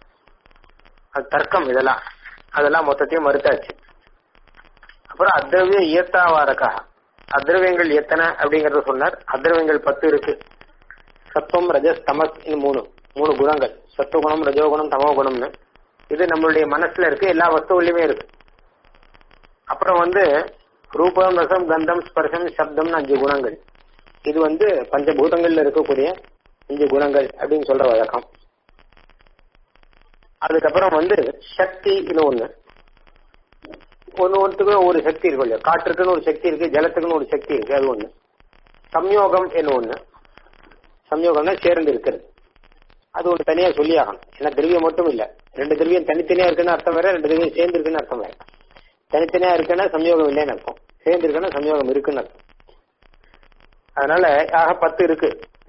Speaker 1: அது தர்க்கம் இதெல்லாம் அதெல்லாம் மொத்தத்தையும் மறுத்தாச்சு அப்புறம் அத்ரவிய இயத்தாவாரகா அத்ரவியங்கள் எத்தனை அப்படிங்கறத சொன்னார் அத்ரவியங்கள் பத்து இருக்கு சத்துவம் ரஜஸ் தமஸ் இந்த மூணு மூணு குணங்கள் சத்துவகுணம் ரஜோகுணம் தமோ குணம்னு இது நம்மளுடைய மனசுல இருக்கு எல்லா வஸ்துவிலுமே இருக்கு அப்புறம் வந்து ரூபம் ரசம் கந்தம் ஸ்பர்சம் சப்தம்னு அஞ்சு குணங்கள் இது வந்து பஞ்சபூதங்கள்ல இருக்கக்கூடிய அஞ்சு குணங்கள் அப்படின்னு சொல்ற வழக்கம் அதுக்கப்புறம் வந்து சக்தி இது ஒண்ணு ஒன்னு ஒன்றுக்கும் ஒரு சக்தி இருக்கு இல்லையா காற்றுக்குன்னு ஒரு சக்தி இருக்கு ஜலத்துக்குன்னு ஒரு சக்தி இருக்கு அது ஒண்ணு சம்யோகம் என்ன ஒண்ணு சம்யோகம்னா சேர்ந்து இருக்கிறது அது ஒன்று தனியா சொல்லி ஆகணும் ஏன்னா திரவியம் மட்டும் இல்ல ரெண்டு திரவியம் தனித்தனியா இருக்குன்னு அர்த்தம் வேற ரெண்டு திரவியம் சேர்ந்து இருக்குன்னு அர்த்தம் வேற தனித்தனியா இருக்குன்னா சம்யோகம் இல்லைன்னு அர்த்தம் சேர்ந்து இருக்குன்னா சம்யோகம் இருக்குன்னு அர்த்தம் அதனால ஆக பத்து இருக்கு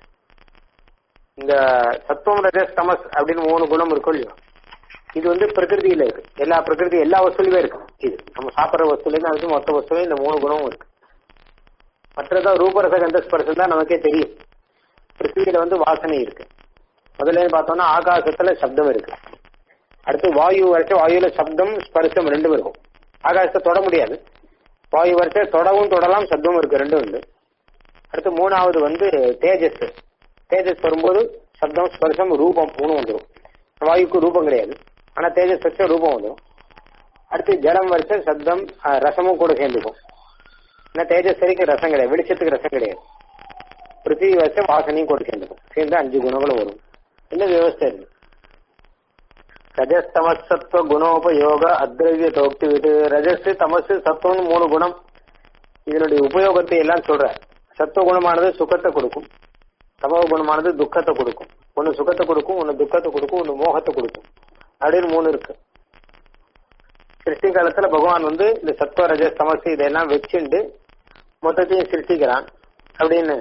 Speaker 1: இந்த சத்துவம் ரஜஸ் தமஸ் அப்படின்னு மூணு குணம் இருக்கும் இல்லையோ இது வந்து பிரகிருதியில இருக்கு எல்லா பிரகிருதி எல்லா வசூலுமே இருக்கு இது நம்ம சாப்பிடுற வசூல இருந்து மொத்த வசூலையும் இந்த மூணு குணமும் இருக்கு மற்றதான் ரூபரச கந்த ஸ்பர்சம் தான் நமக்கே தெரியும் பிருத்திவியில வந்து வாசனை இருக்கு முதல்ல பார்த்தோம்னா ஆகாசத்துல சப்தம் இருக்கு அடுத்து வாயு வரைக்கும் வாயுல சப்தம் ஸ்பர்சம் ரெண்டும் இருக்கும் ஆகாசத்தை தொட முடியாது வாயு வரிசை தொடவும் தொடலாம் சப்தமும் இருக்கு ரெண்டும் உண்டு அடுத்து மூணாவது வந்து தேஜஸ் தேஜஸ் வரும்போது சப்தம் ஸ்பர்சம் ரூபம் மூணு வந்துடும் வாயுக்கு ரூபம் கிடையாது ஆனா தேஜஸ் வச்ச ரூபம் வந்துடும் அடுத்து ஜலம் வரிசை சப்தம் அஹ், ரசமும் கூட சேர்ந்துக்கும் ஏன்னா தேஜஸ் வரைக்கும் ரசம் கிடையாது வெளிச்சத்துக்கு ரசம் கிடையாது பிருத்திவி வச்ச வாசனையும் கூட சேர்ந்துக்கும் சேர்ந்து அஞ்சு குணங்களும் வரும் என்ன வியவஸ்தை இருக்கு ரஜஸ் தமஸ் சத்துவ குணோபயோக அத்ரவிய தோக்தி விட்டு ரஜஸ் தமசு சத்துவம்னு மூணு குணம் இதனுடைய உபயோகத்தை எல்லாம் சொல்ற சத்துவ குணமானது சுகத்தை கொடுக்கும் தமோ குணமானது துக்கத்தை கொடுக்கும் ஒன்னு சுகத்தை கொடுக்கும் ஒன்னு துக்கத்தை கொடுக்கும் ஒன்னு மோகத்தை கொடுக்கும் அப்படின்னு மூணு இருக்கு சிருஷ்டி காலத்துல பகவான் வந்து இந்த சத்துவ ரஜஸ் தமசு இதெல்லாம் வச்சுண்டு மொத்தத்தையும் சிருஷ்டிக்கிறான் அப்படின்னு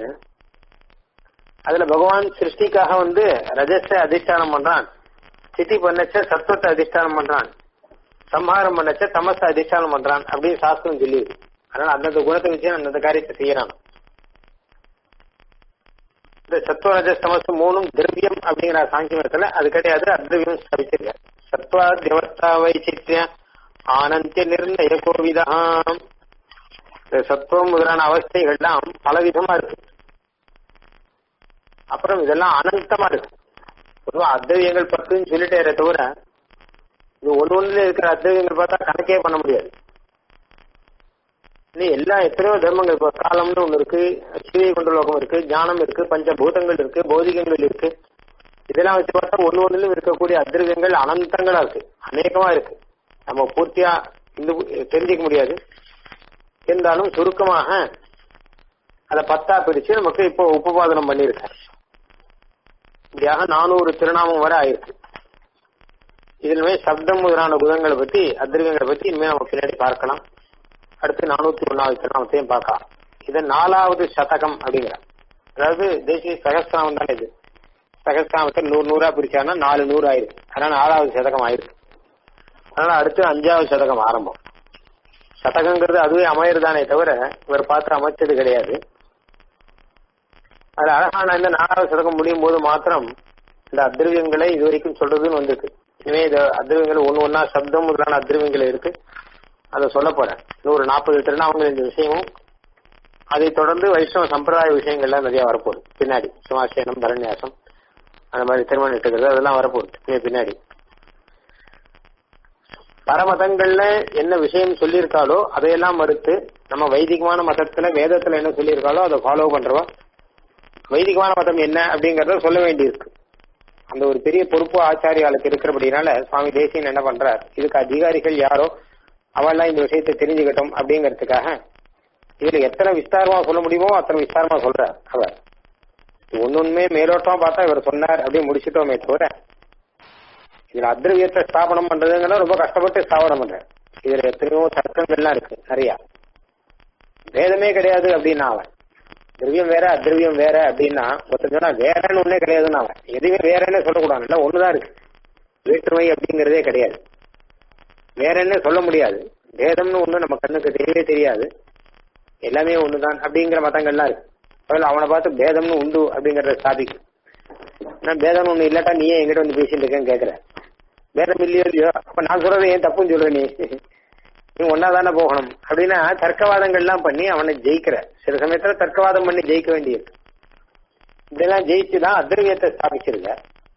Speaker 1: அதுல பகவான் சிருஷ்டிக்காக வந்து ரஜஸை அதிஷ்டானம் பண்றான் ஸ்திதி பண்ணச்ச சத்துவத்தை அதிஷ்டானம் பண்றான் சம்ஹாரம் பண்ணச்ச தமசை அதிஷ்டானம் பண்றான் அப்படின்னு சாஸ்திரம் சொல்லி அதனால அந்தந்த குணத்தை வச்சு அந்தந்த காரியத்தை செய்யறான் இந்த சத்துவ ரஜஸ் தமசு மூணும் திரவியம் அப்படிங்கிற சாங்கியத்துல அது கிடையாது அத்ரவியம் ஸ்தாபிச்சிருக்காரு சத்வா தேவத்தா வைச்சித்ய ஆனந்திய நிர்ணய கோவிதாம் இந்த சத்துவம் முதலான அவஸ்தைகள்லாம் பலவிதமா இருக்கு அப்புறம் இதெல்லாம் அனந்தமா இருக்கு பொதுவா அத்ரவியங்கள் பத்துன்னு சொல்லிட்டே தவிர இது ஒண்ணு ஒண்ணுல இருக்கிற அத்ரவியங்கள் பார்த்தா கணக்கே பண்ண முடியாது இன்னும் எல்லா எத்தனையோ தர்மங்கள் இப்போ காலம்னு ஒண்ணு இருக்கு சீவை கொண்ட லோகம் இருக்கு ஞானம் இருக்கு பஞ்சபூதங்கள் இருக்கு பௌதிகங்கள் இருக்கு இதெல்லாம் வச்சு பார்த்தா ஒண்ணு ஒண்ணுலும் இருக்கக்கூடிய அத்ரவியங்கள் அனந்தங்களா இருக்கு அநேகமா இருக்கு நம்ம பூர்த்தியா இந்த தெரிஞ்சுக்க முடியாது இருந்தாலும் சுருக்கமாக அதை பத்தா பிரிச்சு நமக்கு இப்போ உபபாதனம் பண்ணியிருக்காரு இப்படியாக நானூறு திருநாமம் வரை ஆயிருக்கு இதிலுமே சப்தம் முதலான குணங்களை பத்தி அத்ரவியங்களை பத்தி இனிமே நம்ம பின்னாடி பார்க்கலாம் அடுத்து நானூத்தி ஒன்னாவது திருநாமத்தையும் பார்க்கலாம் இது நாலாவது சதகம் அப்படிங்கிற அதாவது தேசிய சகஸ்திராமம் தானே இது சகஸ்திராமத்தை நூறு நூறா பிரிச்சாங்கன்னா நாலு நூறு ஆயிருக்கு அதனால நாலாவது சதகம் ஆயிருக்கு அதனால அடுத்து அஞ்சாவது சதகம் ஆரம்பம் சதகங்கிறது அதுவே அமையறதானே தவிர இவர் பார்த்து அமைச்சது கிடையாது அது அழகான இந்த நாலாவது சதகம் முடியும் போது மாத்திரம் இந்த அத்ரவியங்களை இது வரைக்கும் சொல்றதுன்னு வந்திருக்கு இனிமே இது அத்ரவியங்கள் ஒன்னு ஒன்னா சப்தம் முதலான அத்ரவியங்கள் இருக்கு அதை சொல்ல போறேன் நூறு நாற்பது திருநாமங்கள் இந்த விஷயமும் அதை தொடர்ந்து வைஷ்ணவ சம்பிரதாய விஷயங்கள்லாம் நிறைய வரப்போகுது பின்னாடி சுமாசேனம் பரநியாசம் அந்த மாதிரி திருமணம் இட்டுக்கிறது அதெல்லாம் வரப்போகுது இனிமே பின்னாடி பரமதங்கள்ல என்ன விஷயம் சொல்லியிருக்காளோ அதையெல்லாம் மறுத்து நம்ம வைதிகமான மதத்துல வேதத்துல என்ன சொல்லியிருக்காளோ அதை ஃபாலோ பண்றவா வைதிகமான மதம் என்ன அப்படிங்கறத சொல்ல வேண்டியிருக்கு அந்த ஒரு பெரிய பொறுப்பு ஆச்சாரியாளுக்கு இருக்கிறபடினால சுவாமி தேசியன் என்ன பண்றார் இதுக்கு அதிகாரிகள் யாரோ அவெல்லாம் இந்த விஷயத்தை தெரிஞ்சுக்கட்டும் அப்படிங்கறதுக்காக இதுல எத்தனை விஸ்தாரமா சொல்ல முடியுமோ அத்தனை விஸ்தாரமா சொல்றார் அவர் ஒன்னொன்னுமே மேலோட்டமா பார்த்தா இவர் சொன்னார் அப்படின்னு முடிச்சுட்டோமே தவிர இதுல அத்ரவியத்தை ஸ்தாபனம் பண்றதுங்கன்னா ரொம்ப கஷ்டப்பட்டு ஸ்தாபனம் பண்ற இதுல எத்தனையோ தர்க்கங்கள்லாம் இருக்கு நிறைய வேதமே கிடையாது அப்படின்னா அவன் திரவியம் வேற அத்ரவியம் வேற அப்படின்னா ஒருத்தர் சொன்னா வேறன்னு ஒண்ணே கிடையாதுன்னு அவன் எதுவுமே வேறன்னு சொல்லக்கூடாது இல்ல ஒண்ணுதான் இருக்கு வேற்றுமை அப்படிங்கறதே கிடையாது வேறன்னு சொல்ல முடியாது வேதம்னு ஒண்ணு நம்ம கண்ணுக்கு தெரியவே தெரியாது எல்லாமே ஒண்ணுதான் அப்படிங்கிற மதங்கள்லாம் இருக்கு அதில் அவனை பார்த்து பேதம்னு உண்டு அப்படிங்கறத ஸ்தாபிக்கும் நான் பேதம் ஒண்ணு இல்லாட்டா நீயே எங்கிட்ட வந்து பேசிட்டு இருக்கேன்னு கேக்குற பேதம் இல்லையோ இல்லையோ அப்ப நான் சொல்றது ஏன் தப்புன்னு சொல்ற நீ நீ ஒன்னா தானே போகணும் அப்படின்னா தர்க்கவாதங்கள்லாம் பண்ணி அவனை ஜெயிக்கிற சில சமயத்துல தர்க்கவாதம் பண்ணி ஜெயிக்க வேண்டியது இதெல்லாம் ஜெயிச்சுதான் அத்ரவியத்தை ஸ்தாபிச்சிருக்க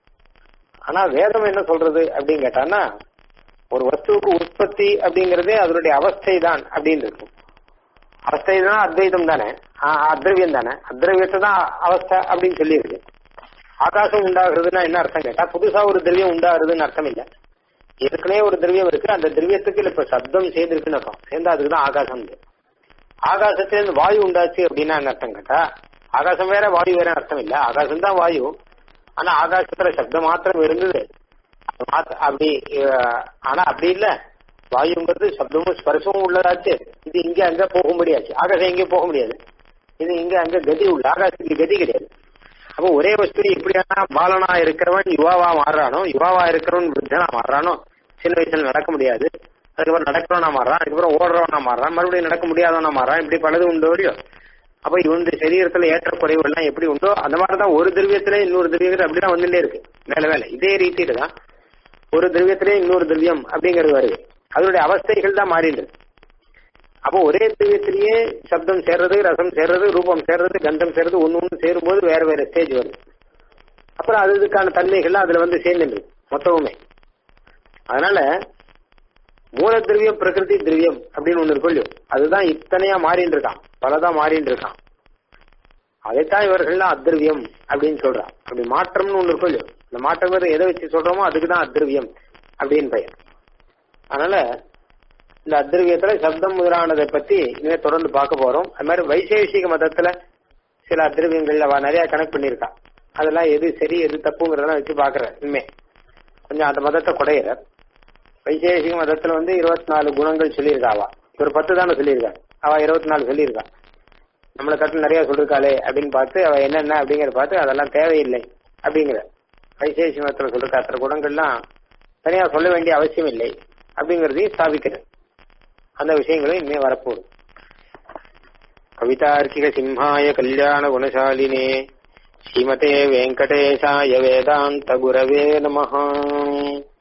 Speaker 1: ஆனா வேதம் என்ன சொல்றது அப்படின்னு கேட்டான்னா ஒரு வஸ்துவுக்கு உற்பத்தி அப்படிங்கறதே அதனுடைய அவஸ்தை தான் அப்படின்னு இருக்கும் அவஸ்தை தான் அத்வைதம் தானே அத்ரவியம் தானே அத்ரவியத்தை தான் அவஸ்தை அப்படின்னு சொல்லியிருக்கு ஆகாசம் உண்டாகிறதுனா என்ன அர்த்தம் கேட்டா புதுசா ஒரு திரவியம் உண்டாகிறதுன்னு அர்த்தம் இல்ல ஏற்கனவே ஒரு திரவியம் இருக்கு அந்த திரவியத்துக்கு இப்ப சப்தம் சேர்ந்துருக்குன்னு அர்த்தம் சேர்ந்தா அதுக்கு தான் ஆகாசம் ஆகாசத்திலிருந்து வாயு உண்டாச்சு அப்படின்னா என்ன அர்த்தம் கேட்டா ஆகாசம் வேற வாயு வேற அர்த்தம் இல்ல ஆகாசம் தான் வாயு ஆனா ஆகாசத்துல சப்தம் மாத்திரம் இருந்தது அப்படி ஆனா அப்படி இல்ல வாயுங்கிறது சப்தமும் ஸ்பர்சமும் உள்ளதாச்சு இது இங்க அங்க போக முடியாச்சு ஆகாசம் எங்கேயும் போக முடியாது இது இங்க அங்க கதி உள்ள ஆகாசத்துக்கு கதி கிடையாது அப்போ ஒரே வஸ்து எப்படியான பாலனா இருக்கிறவன் யுவாவா மாறுறானோ யுவாவா இருக்கிறவன் விருத்தனா மாறுறானோ சின்ன வயசுல நடக்க முடியாது அதுக்கப்புறம் நடக்கிறவனா மாறுறான் அதுக்கப்புறம் ஓடுறவனா மாறுறான் மறுபடியும் நடக்க முடியாதவனா மாறுறான் இப்படி பலது உண்டோ இல்லையோ அப்ப இந்த சரீரத்துல ஏற்ற குறைவு எல்லாம் எப்படி உண்டோ அந்த மாதிரிதான் ஒரு திரவியத்துல இன்னொரு திரவியத்துல அப்படிதான் வந்துட்டே இருக்கு மேல மேல இதே ரீதியில தான் ஒரு திரவியத்திலே இன்னொரு திரவியம் அப்படிங்கிறது வருது அதனுடைய அவஸ்தைகள் தான் மாறிடுது அப்போ ஒரே திரவியத்திலேயே சப்தம் சேர்றது ரசம் சேர்றது ரூபம் சேர்றது கந்தம் சேர்றது ஒன்னு ஒண்ணு சேரும்போது வேற வேற ஸ்டேஜ் வருது அப்புறம் அது இதுக்கான தன்மைகள்லாம் அதுல வந்து சேர்ந்துருக்கு மொத்தமுமே அதனால மூல திரவியம் பிரகிருதி திரவியம் அப்படின்னு ஒண்ணு இருக்கும் இல்லையோ அதுதான் இத்தனையா மாறின்னு இருக்கான் பலதான் மாறின்னு இருக்கான் அதைத்தான் இவர்கள்லாம் அத்திரவியம் அப்படின்னு சொல்றான் அப்படி மாற்றம்னு ஒண்ணு இருக்கும் இல்லையோ இந்த மாற்றம் எதை வச்சு சொல்றோமோ அதுக்குதான் அத்திரவியம் அப்படின்னு பெயர் அதனால இந்த அத்திரவியத்துல சப்தம் முதலானதை பத்தி இனிமே தொடர்ந்து பார்க்க போறோம் அது மாதிரி வைசேஷிக மதத்துல சில அத்திரவியங்கள் அவ நிறைய கனெக்ட் பண்ணிருக்கா அதெல்லாம் எது சரி எது தப்புங்கிறதெல்லாம் வச்சு பாக்குற இனிமே கொஞ்சம் அந்த மதத்தை குடையிற வைசேஷிக மதத்துல வந்து இருபத்தி நாலு குணங்கள் சொல்லியிருக்கா அவ ஒரு பத்து தானே சொல்லியிருக்கா அவ இருபத்தி நாலு சொல்லியிருக்கா நம்மளை கட்டு நிறைய சொல்லிருக்காளே அப்படின்னு பார்த்து அவ என்னென்ன அப்படிங்கறத பார்த்து அதெல்லாம் தேவையில்லை அப்படிங்கிற வைசேஷி மதத்துல சொல்லிருக்கா அத்தனை குணங்கள்லாம் தனியா சொல்ல வேண்டிய அவசியம் இல்லை அப்படிங்கறதையும் ஸ்தாபிக்கிறது அந்த விஷயங்களும் இனிமே வரப்போகுது கவிதார்க்கிக சிம்ஹாய கல்யாண குணசாலினே ஸ்ரீமதே வெங்கடேசாய வேதாந்த குரவே நமஹா